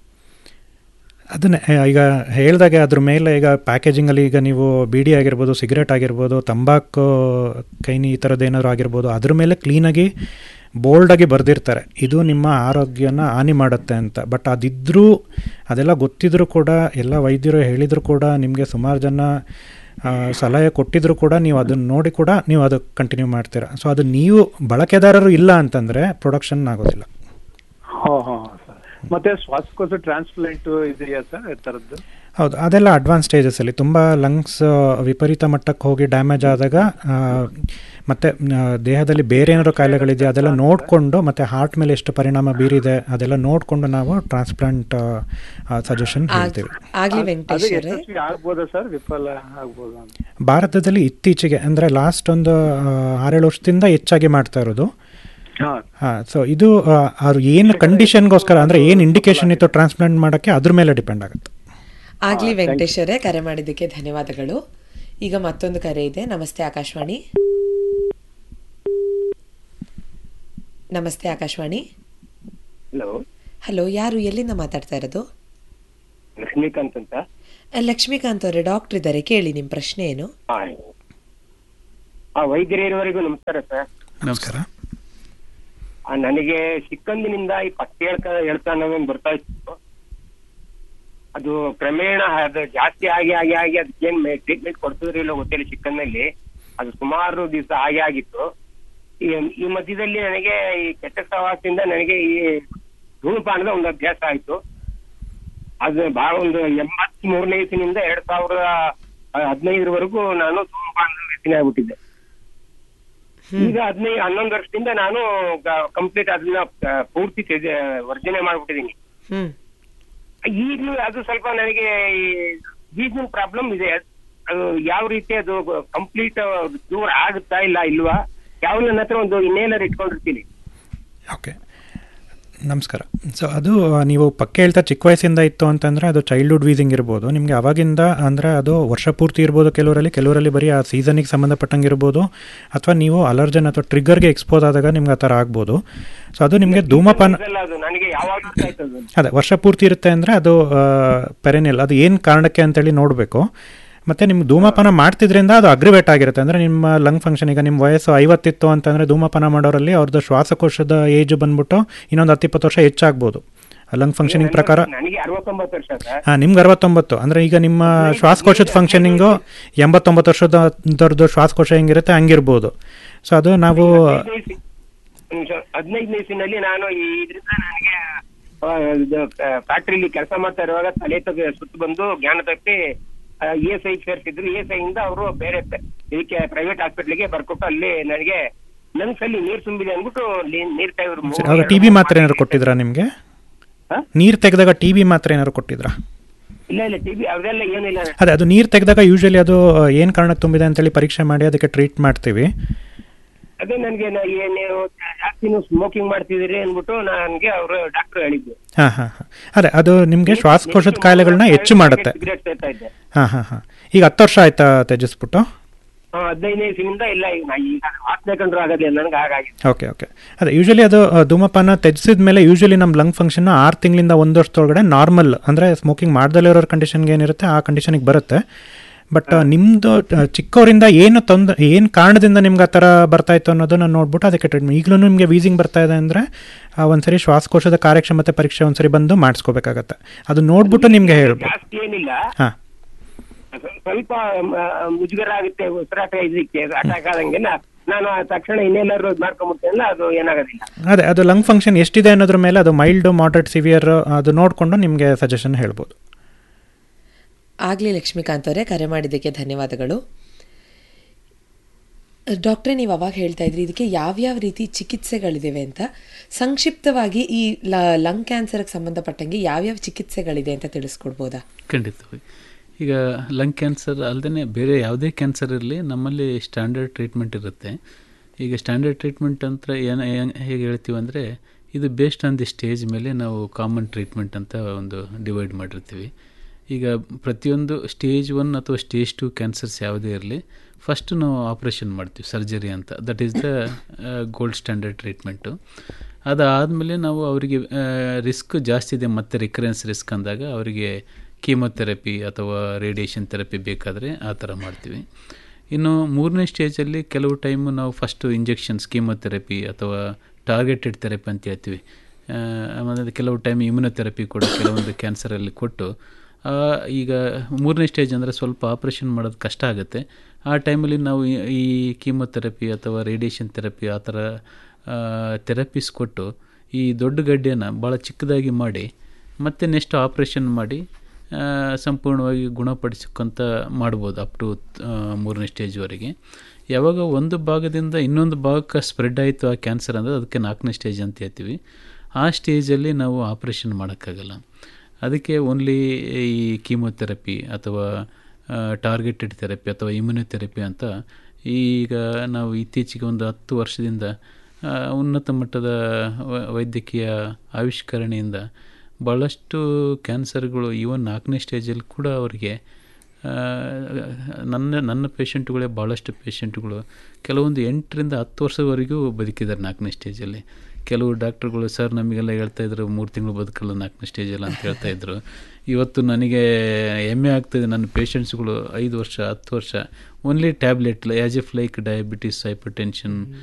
ಅದನ್ನೇ ಈಗ ಹೇಳ್ದಾಗೆ ಅದ್ರ ಮೇಲೆ ಈಗ ಪ್ಯಾಕೇಜಿಂಗಲ್ಲಿ ಈಗ ನೀವು ಬೀಡಿ ಆಗಿರ್ಬೋದು ಸಿಗರೇಟ್ ಆಗಿರ್ಬೋದು ತಂಬಾಕು ಕೈನಿ ಈ ಥರದ್ದು ಏನಾದ್ರು ಆಗಿರ್ಬೋದು ಅದ್ರ ಮೇಲೆ ಕ್ಲೀನಾಗಿ ಬೋಲ್ಡಾಗಿ ಬರೆದಿರ್ತಾರೆ ಇದು ನಿಮ್ಮ ಆರೋಗ್ಯನ ಹಾನಿ ಮಾಡುತ್ತೆ ಅಂತ ಬಟ್ ಅದಿದ್ದರೂ ಅದೆಲ್ಲ ಗೊತ್ತಿದ್ರೂ ಕೂಡ ಎಲ್ಲ ವೈದ್ಯರು ಹೇಳಿದರೂ ಕೂಡ ನಿಮಗೆ ಸುಮಾರು ಜನ ಆ, ಸಲಹೆ ಕೊಟ್ಟಿದ್ರು ಕೂಡ ನೀವು ಅದನ್ನು ನೋಡಿ ಕೂಡ ನೀವು ಅದು ಕಂಟಿನ್ಯೂ ಮಾಡ್ತೀರಾ ಸೊ ಅದು ನೀವು ಬಳಕೆದಾರರು ಇಲ್ಲ ಅಂತಂದರೆ ಪ್ರೊಡಕ್ಷನ್ ಆಗೋದಿಲ್ಲ ಹಾ ಹಾ ಸರ್ ಮತ್ತೆ ಶ್ವಾಸಕೋಶ ಟ್ರಾನ್ಸ್ಪ್ಲಾಂಟ್ ಇದೆಯಾ ಸರ್ ಈ ಥರದ್ದು ಹೌದು ಅದೆಲ್ಲ ಅಡ್ವಾನ್ಸ್ ಸ್ಟೇಜಸಲ್ಲಿ ತುಂಬ ಲಂಗ್ಸ್ ವಿಪರೀತ ಮಟ್ಟಕ್ಕೆ ಹೋಗಿ ಡ್ಯಾಮೇಜ್ ಆದಾಗ ಆ, ಮತ್ತೆ ಆ, ದೇಹದಲ್ಲಿ ಬೇರೆ ಏನಾದ್ರು ಕಾಯಿಲೆಗಳಿದೆಯಾ ಅದೆಲ್ಲ ನೋಡಿಕೊಂಡು ಮತ್ತು ಹಾರ್ಟ್ ಮೇಲೆ ಎಷ್ಟು ಪರಿಣಾಮ ಬೀರಿದೆ ಅದೆಲ್ಲ ನೋಡಿಕೊಂಡು ನಾವು ಟ್ರಾನ್ಸ್ಪ್ಲಾಂಟ್ ಸಜೆಷನ್ ಹೇಳ್ತೀವಿ ಆಗ್ಲಿ ಅದು ವೆಂಕಟೇಶ್ ಅವರೇ ಯಶಸ್ವಿ ಆಗ್ಬೋದಾ ಸರ್ ವಿಫಲ ಆಗ್ಬೋದಾ ಅಂತ ಭಾರತದಲ್ಲಿ ಇತ್ತೀಚೆಗೆ ಅಂದರೆ ಲಾಸ್ಟ್ ಒಂದು ಆ, ಆರೇಳು ವರ್ಷದಿಂದ ಹೆಚ್ಚಾಗಿ ಮಾಡ್ತಾ ಇರೋದು ಹಾ ಹಾಂ ಸೊ ಇದು ಆ, ಅವ್ರು ಏನು ಕಂಡೀಷನ್ಗೋಸ್ಕರ ಅಂದರೆ ಏನು ಇಂಡಿಕೇಶನ್ ಇತ್ತು ಟ್ರಾನ್ಸ್ಪ್ಲಾಂಟ್ ಮಾಡೋಕ್ಕೆ ಅದ್ರ ಮೇಲೆ ಡಿಪೆಂಡ್ ಆಗುತ್ತೆ ಆಗ್ಲಿ ವೆಂಕಟೇಶ್ ಅವರೇ ಕರೆ ಮಾಡಿದ್ದಕ್ಕೆ ಧನ್ಯವಾದಗಳು ಈಗ ಮತ್ತೊಂದು ಕರೆ ಇದೆ ನಮಸ್ತೆ ಆಕಾಶವಾಣಿ ನಮಸ್ತೆ ಆಕಾಶವಾಣಿ ಹಲೋ ಹಲೋ ಯಾರು ಎಲ್ಲಿಂದ ಮಾತಾಡ್ತಾ ಇರೋದು ಲಕ್ಷ್ಮೀಕಾಂತ್ ಅಂತ ಅಹ್, ಲಕ್ಷ್ಮೀಕಾಂತ್ ಅವರೇ ಡಾಕ್ಟರ್ ಇದ್ದಾರೆ ಕೇಳಿ ನಿಮ್ಮ ಪ್ರಶ್ನೆ ಏನು ಹಾ ಆ ವೈದ್ಯರಿರುವವರೆಗೂ ನಮಸ್ಕಾರ ಸರ್ ನಮಸ್ಕಾರ ಆ, ನನಗೆ ಚಿಕ್ಕಂದಿನಿಂದ ಈ ಪತ್ತೆ ಹೇಳ್ಕ ಹೇಳ್ತಾ ನೋವೇನ್ ಬರ್ತಾ ಇತ್ತು ಅದು ಕ್ರಮೇಣ ಅದು ಜಾಸ್ತಿ ಆಗಿ ಆಗಿ ಆಗಿ ಅದಕ್ಕೇನ್ ಟ್ರೀಟ್ಮೆಂಟ್ ಕೊಡ್ತಿದ್ರು ಇಲ್ಲೋ ಗೊತ್ತಿಲ್ಲ ಚಿಕ್ಕಂದಲ್ಲಿ ಅದು ಸುಮಾರು ದಿವಸ ಹಾಗೆ ಆಗಿತ್ತು ಈ ಈ ಮಧ್ಯದಲ್ಲಿ ನನಗೆ ಈ ಕೆಟ್ಟ ಸಹವಾಸದಿಂದ ನನಗೆ ಈ ಧೂಮಪಾನದ ಒಂದು ಅಭ್ಯಾಸ ಆಯ್ತು ಅದು ಬಹಳ ಒಂದು ಎಂಬತ್ ಮೂರನೇ ಇಸಿನಿಂದ ಎರಡ್ ಸಾವಿರದ ಹದಿನೈದರವರೆಗೂ ನಾನು ಧೂಮಪಾನದ ವ್ಯಸನಿ ಆಗ್ಬಿಟ್ಟಿದ್ದೆ ಈಗ ಹದಿನೈದು ಹನ್ನೊಂದು ವರ್ಷದಿಂದ ನಾನು ಕಂಪ್ಲೀಟ್ ಅದನ್ನ ಆ, ಪೂರ್ತಿ ತ್ಯಜ- ವರ್ಜನೆ ಮಾಡ್ಬಿಟ್ಟಿದೀನಿ ಹ್ಮ್ ಈಗಲೂ ಅದು ಸ್ವಲ್ಪ ನನಗೆ ವೀಸಿನ ಪ್ರಾಬ್ಲಮ್ ಇದೆ ಅದು ಯಾವ ರೀತಿ ಅದು ಕಂಪ್ಲೀಟ್ ದೂರ ಆಗುತ್ತಾ ಇಲ್ಲ ಇಲ್ವಾ ಯಾವ ನನ್ನ ಹತ್ರ ಒಂದು ಇನ್ನೇಲರ್ ಇಟ್ಕೊಂಡಿರ್ತೀನಿ ಓಕೆ ನಮಸ್ಕಾರ ಸೊ ಅದು ಆ, ನೀವು ಪಕ್ಕ ಹೇಳ್ತಾ ಚಿಕ್ಕ ವಯಸ್ಸಿಂದ ಇತ್ತು ಅಂತಂದರೆ ಅದು ಚೈಲ್ಡ್ಹುಡ್ ವೀಸಿಂಗ್ ಇರ್ಬೋದು ನಿಮಗೆ ಅವಾಗಿಂದ ಅಂದರೆ ಅದು ವರ್ಷ ಪೂರ್ತಿ ಇರ್ಬೋದು ಕೆಲವರಲ್ಲಿ ಕೆಲವರಲ್ಲಿ ಬರೀ ಆ ಸೀಸನಿಗೆ ಸಂಬಂಧಪಟ್ಟಂಗೆ ಇರ್ಬೋದು ಅಥವಾ ನೀವು ಅಲರ್ಜನ್ ಅಥವಾ ಟ್ರಿಗರ್ಗೆ ಎಕ್ಸ್ಪೋಸ್ ಆದಾಗ ನಿಮ್ಗೆ ಆ ಥರ ಆಗ್ಬೋದು ಸೊ ಅದು ನಿಮಗೆ ಧೂಮಪಾನ ಇದೆಲ್ಲ ಅದು ನನಗೆ ಯಾವಾಗ ಆಯ್ತದು ಅದೇ ವರ್ಷ ಪೂರ್ತಿ ಇರುತ್ತೆ ಅಂದರೆ ಅದು ಪೆರೆನಿಲ್ ಅದು ಏನು ಕಾರಣಕ್ಕೆ ಅಂತೇಳಿ ನೋಡಬೇಕು ಮತ್ತು ನಿಮ್ಗೆ ಧೂಮಪಾನ ಮಾಡ್ತಿದ್ರಿಂದ ಅದು ಅಗ್ರಿವೇಟ್ ಆಗಿರುತ್ತೆ ಅಂದರೆ ನಿಮ್ಮ ಲಂಗ್ ಫಂಕ್ಷನ್ ಈಗ ನಿಮ್ಮ ವಯಸ್ಸು ಐವತ್ತಿತ್ತು ಅಂತಂದರೆ ಧೂಮಪಾನ ಮಾಡೋರಲ್ಲಿ ಅವ್ರದ್ದು ಶ್ವಾಸಕೋಶದ ಏಜ್ ಬಂದ್ಬಿಟ್ಟು ಇನ್ನೊಂದು ಹತ್ತಿಪ್ಪತ್ತು ವರ್ಷ ಹೆಚ್ಚಾಗ್ಬೋದು ಲಂಗ್ ಫಂಕ್ಷನಿಂಗ್ ಪ್ರಕಾರ ನನಗೆ ಅರವತ್ತೊಂಬತ್ತು ವರ್ಷ ಸರ್ ಹಾಂ ನಿಮ್ಗೆ ಅರವತ್ತೊಂಬತ್ತು ಅಂದರೆ ಈಗ ನಿಮ್ಮ ಶ್ವಾಸಕೋಶದ ಫಂಕ್ಷನಿಂಗು ಎಂಬತ್ತೊಂಬತ್ತು ವರ್ಷದವ್ರದ್ದು ಶ್ವಾಸಕೋಶ ಹೆಂಗಿರುತ್ತೆ ಹಂಗಿರ್ಬೋದು ಸೊ ಅದು ನಾವು ಹದಿನೈದನೇ ಇಸಿನಲ್ಲಿ ನಾನು ಈ ಇದರಿಂದ ನನಗೆ ಫ್ಯಾಕ್ಟ್ರಿಲಿ ಕೆಲಸ ಮಾಡ್ತಾ ಇರುವಾಗ ತಲೆ ತಗ ಸುತ್ತು ಬಂದು ಜ್ಞಾನ ತಪ್ಪಿ ಇ ಎಸ್ ಐ ಸೇರಿಸಿದ್ರು ಇ ಎಸ್ ಐ ಇಂದ ಅವರು ಬೇರೆ ಪ- ಇದಕ್ಕೆ ಪ್ರೈವೇಟ್ ಹಾಸ್ಪಿಟ್ಲಿಗೆ ಬರ್ಕೊಟ್ಟು ಅಲ್ಲಿ ನನಗೆ ಲಂಗ್ಸ್ ಅಲ್ಲಿ ನೀರ್ ತುಂಬಿದೆ ಅಂದ್ಬಿಟ್ಟು ನೀ- ನೀರ್ ತೆಗೆದ್ರು ಸರಿ ಅವಾಗ ಟಿ ಬಿ ಮಾತ್ರೆ ಏನಾದ್ರು ಕೊಟ್ಟಿದ್ರಾ ನಿಮಗೆ ಹಾ? ನೀರು ತೆಗೆದಾಗ ಟಿ ಬಿ ಮಾತ್ರೆ ಏನಾದ್ರು ಕೊಟ್ಟಿದ್ರಾ ಇಲ್ಲ ಇಲ್ಲ ಟಿ ಬಿ ಅದೆಲ್ಲ ಏನಿಲ್ಲ ಅದೇ ಅದು ನೀರು ತೆಗೆದಾಗ ಯೂಶಲಿ ಅದು ಏನು ಕಾರಣಕ್ಕೆ ತುಂಬಿದೆ ಅಂತೇಳಿ ಪರೀಕ್ಷೆ ಮಾಡಿ ಅದಕ್ಕೆ ಟ್ರೀಟ್ ಮಾಡ್ತೀವಿ ಅದೇ ನನಗೆ ನೀವು ಜಾಸ್ತಿ ನೀವು ಸ್ಮೋಕಿಂಗ್ ಮಾಡ್ತಿದ್ದೀರಿ ಅಂದ್ಬಿಟ್ಟು ನನಗೆ ಅವರು ಡಾಕ್ಟರ್ ಹೇಳಿದ್ರು ಹಾಂ ಹಾಂ ಹಾಂ ಅದೇ ಅದು ನಿಮಗೆ ಶ್ವಾಸಕೋಶದ ಕಾಯಿಲೆಗಳನ್ನ ಹೆಚ್ಚು ಮಾಡುತ್ತೆ ಸಿಗರೇಟ್ ಸೇರ್ತಾ ಇದ್ದೆ ಹಾಂ ಹಾಂ ಹಾಂ ಈಗ ಹತ್ತು ವರ್ಷ ಆಯ್ತಾ ತ್ಯಜಿಸ್ಬಿಟ್ಟು ಆ, ಹದಿನೈದನೇ ಇಸಿನಿಂದ ಇಲ್ಲ ಈಗ ನಾ ಈಗ ವಾಸನೆ ಕಂಡ್ರು ಆಗೋದಿಲ್ಲ ನನಗೆ ಹಾಗಾಗಿದೆ ಓಕೆ ಓಕೆ ಅದೇ ಯೂಶಲಿ ಅದು ಆ, ಧೂಮಪಾನ ತ್ಯಜಿಸಿದ ಮೇಲೆ ಯೂಶಲಿ ನಮ್ಮ ಲಂಗ್ ಫಂಕ್ಷನ್ ಆರು ತಿಂಗಳಿಂದ ಒಂದು ವರ್ಷದೊಳಗಡೆ ನಾರ್ಮಲ್ ಅಂದರೆ ಸ್ಮೋಕಿಂಗ್ ಮಾಡ್ದಲೇ ಇರೋರ ಕಂಡೀಷನ್ಗೆ ಏನಿರುತ್ತೆ ಆ ಕಂಡೀಷನಿಗೆ ಬರುತ್ತೆ ಬಟ್ ನಿಮ್ಮದು ಚಿಕ್ಕವರಿಂದ ಏನು ತೊಂದ ಏನು ಕಾರಣದಿಂದ ನಿಮ್ಗೆ ಆ ಥರ ಬರ್ತಾ ಇತ್ತು ಅನ್ನೋದನ್ನ ನೋಡ್ಬಿಟ್ಟು ಅದಕ್ಕೆ ಟ್ರೀಟ್ಮೆಂಟ್ ಈಗಲೂ ನಿಮಗೆ ವೀಸಿಂಗ್ ಬರ್ತಾ ಇದೆ ಅಂದರೆ ಒಂದ್ಸರಿ ಶ್ವಾಸಕೋಶದ ಕಾರ್ಯಕ್ಷಮತೆ ಪರೀಕ್ಷೆ ಒಂದ್ಸರಿ ಬಂದು ಮಾಡಿಸ್ಕೋಬೇಕಾಗತ್ತೆ ಅದು ನೋಡ್ಬಿಟ್ಟು ನಿಮಗೆ ಹೇಳ್ಬೋದು ಜಾಸ್ತಿ ಏನಿಲ್ಲ ಹಾಂ ಸ್ವ- ಸ್ವಲ್ಪ ಮ, ಮುಜುಗರ ಆಗುತ್ತೆ ಉಸಿರಾಟ ಇದಕ್ಕೆ ಅಟ್ಯಾಕ್ ಆದಂಗೆ ನಾ- ನಾನು ಆ ತಕ್ಷಣ ಇನ್ನೆಲ್ಲರೂ ಮಾಡ್ಕೊಂಬಿಡ್ತೇನಲ್ಲ ಅದು ಏನಾಗೋದಿಲ್ಲ ಅದೇ ಅದು ಲಂಗ್ ಫಂಕ್ಷನ್ ಎಷ್ಟಿದೆ ಅನ್ನೋದ್ರ ಮೇಲೆ ಅದು ಮೈಲ್ಡ್ ಮಾಡ್ರೇಟ್ ಸಿವಿಯರ್ ಅದು ನೋಡಿಕೊಂಡು ನಿಮಗೆ ಸಜೆಷನ್ ಹೇಳ್ಬೋದು ಆಗ್ಲಿ ಲಕ್ಷ್ಮೀಕಾಂತ್ ಅವರೇ ಕರೆ ಮಾಡಿದ್ದಕ್ಕೆ ಧನ್ಯವಾದಗಳು ಡಾಕ್ಟ್ರೇ ನೀವು ಅವಾಗ ಹೇಳ್ತಾ ಇದ್ರಿ ಇದಕ್ಕೆ ಯಾವ್ಯಾವ ರೀತಿ ಚಿಕಿತ್ಸೆಗಳಿವೆ ಅಂತ ಸಂಕ್ಷಿಪ್ತವಾಗಿ ಈ ಲ- ಲಂಗ್ ಕ್ಯಾನ್ಸರ್ಗೆ ಸಂಬಂಧಪಟ್ಟಂಗೆ ಯಾವ್ಯಾವ ಚಿಕಿತ್ಸೆಗಳಿದೆ ಅಂತ ತಿಳಿಸ್ಕೊಡ್ಬೋದಾ ಖಂಡಿತವಾಗಿ ಈಗ ಲಂಗ್ ಕ್ಯಾನ್ಸರ್ ಅಲ್ಲದೆ ಬೇರೆ ಯಾವುದೇ ಕ್ಯಾನ್ಸರ್ ಇರಲಿ ನಮ್ಮಲ್ಲಿ ಸ್ಟ್ಯಾಂಡರ್ಡ್ ಟ್ರೀಟ್ಮೆಂಟ್ ಇರುತ್ತೆ ಈಗ ಸ್ಟ್ಯಾಂಡರ್ಡ್ ಟ್ರೀಟ್ಮೆಂಟ್ ಅಂತ ಏನು ಏನ್- ಹೇಗೆ ಹೇಳ್ತೀವಿ ಅಂದರೆ ಇದು ಬೇಸ್ಡ್ ಆನ್ ದಿ ಸ್ಟೇಜ್ ಮೇಲೆ ನಾವು ಕಾಮನ್ ಟ್ರೀಟ್ಮೆಂಟ್ ಅಂತ ಒಂದು ಡಿವೈಡ್ ಮಾಡಿರ್ತೀವಿ ಈಗ ಪ್ರತಿಯೊಂದು ಸ್ಟೇಜ್ ಒನ್ ಅಥವಾ ಸ್ಟೇಜ್ ಟು ಕ್ಯಾನ್ಸರ್ಸ್ ಯಾವುದೇ ಇರಲಿ ಫಸ್ಟ್ ನಾವು ಆಪ್ರೇಷನ್ ಮಾಡ್ತೀವಿ ಸರ್ಜರಿ ಅಂತ that is the gold standard treatment ಅದಾದಮೇಲೆ ನಾವು ಅವರಿಗೆ ರಿಸ್ಕ್ ಜಾಸ್ತಿ ಇದೆ ಮತ್ತು ರಿಕರೆನ್ಸ್ ರಿಸ್ಕ್ ಅಂದಾಗ ಅವರಿಗೆ ಕೀಮೊಥೆರಪಿ ಅಥವಾ ರೇಡಿಯೇಷನ್ ಥೆರಪಿ ಬೇಕಾದರೆ ಆ ಥರ ಮಾಡ್ತೀವಿ ಇನ್ನು ಮೂರನೇ ಸ್ಟೇಜಲ್ಲಿ ಕೆಲವು ಟೈಮು ನಾವು ಫಸ್ಟು ಇಂಜೆಕ್ಷನ್ಸ್ ಕೀಮೊಥೆರಪಿ ಅಥವಾ ಟಾರ್ಗೆಟೆಡ್ ಥೆರಪಿ ಅಂತ ಹೇಳ್ತೀವಿ ಆ, ಆಮೇಲೆ ಕೆಲವು ಟೈಮ್ ಇಮ್ಯುನೊಥೆರಪಿ ಕೂಡ ಕೆಲವೊಂದು ಕ್ಯಾನ್ಸರಲ್ಲಿ ಕೊಟ್ಟು ಆ, ಈಗ ಮೂರನೇ ಸ್ಟೇಜ್ ಅಂದರೆ ಸ್ವಲ್ಪ ಆಪ್ರೇಷನ್ ಮಾಡೋದು ಕಷ್ಟ ಆಗುತ್ತೆ ಆ ಟೈಮಲ್ಲಿ ನಾವು ಈ- ಈ ಕೀಮೊಥೆರಪಿ ಅಥವಾ ರೇಡಿಯೇಷನ್ ಥೆರಪಿ ಆ ಥರ ಥೆರಪೀಸ್ ಕೊಟ್ಟು ಈ ದೊಡ್ಡ ಗಡ್ಡೆಯನ್ನು ಭಾಳ ಚಿಕ್ಕದಾಗಿ ಮಾಡಿ ಮತ್ತೆ ನೆಕ್ಸ್ಟ್ ಆಪ್ರೇಷನ್ ಮಾಡಿ ಆ, ಸಂಪೂರ್ಣವಾಗಿ ಗುಣಪಡಿಸ್ಕೊಂತ ಮಾಡ್ಬೋದು ಅಪ್ ಟು ಮೂರನೇ ಸ್ಟೇಜ್ವರೆಗೆ ಯಾವಾಗ ಒಂದು ಭಾಗದಿಂದ ಇನ್ನೊಂದು ಭಾಗಕ್ಕೆ ಸ್ಪ್ರೆಡ್ ಆಯಿತು ಆ ಕ್ಯಾನ್ಸರ್ ಅಂದರೆ ಅದಕ್ಕೆ ನಾಲ್ಕನೇ ಸ್ಟೇಜ್ ಅಂತ ಹೇಳ್ತೀವಿ ಆ ಸ್ಟೇಜಲ್ಲಿ ನಾವು ಆಪ್ರೇಷನ್ ಮಾಡೋಕ್ಕಾಗಲ್ಲ ಅದಕ್ಕೆ ಓನ್ಲಿ ಈ ಕೀಮೊಥೆರಪಿ ಅಥವಾ ಟಾರ್ಗೆಟೆಡ್ ಥೆರಪಿ ಅಥವಾ ಇಮ್ಯುನೊಥೆರಪಿ ಅಂತ ಈಗ ನಾವು ಇತ್ತೀಚೆಗೆ ಒಂದು ಹತ್ತು ವರ್ಷದಿಂದ ಆ, ಉನ್ನತ ಮಟ್ಟದ ವ- ವೈದ್ಯಕೀಯ ಆವಿಷ್ಕರಣೆಯಿಂದ ಭಾಳಷ್ಟು ಕ್ಯಾನ್ಸರ್ಗಳು ಈವನ್ ನಾಲ್ಕನೇ ಸ್ಟೇಜಲ್ಲಿ ಕೂಡ ಅವರಿಗೆ ಆ, ನನ್ನ ನನ್ನ ಪೇಷಂಟ್ಗಳೇ ಭಾಳಷ್ಟು ಪೇಷಂಟ್ಗಳು ಕೆಲವೊಂದು ಎಂಟರಿಂದ ಹತ್ತು ವರ್ಷದವರೆಗೂ ಬದುಕಿದ್ದಾರೆ ನಾಲ್ಕನೇ ಸ್ಟೇಜಲ್ಲಿ ಕೆಲವು ಡಾಕ್ಟ್ರುಗಳು ಸರ್ ನಮಗೆಲ್ಲ ಹೇಳ್ತಾ ಇದ್ರು ಮೂರು ತಿಂಗಳು ಬದುಕಲ್ಲ ನಾಲ್ಕನೇ ಸ್ಟೇಜಲ್ಲಿ ಅಂತ ಹೇಳ್ತಾ ಇದ್ರು ಇವತ್ತು ನನಗೆ ಹೆಮ್ಮೆ ಆಗ್ತದೆ ನನ್ನ ಪೇಷಂಟ್ಸ್ಗಳು ಐದು ವರ್ಷ ಹತ್ತು ವರ್ಷ only tablet as if like diabetes hyper tension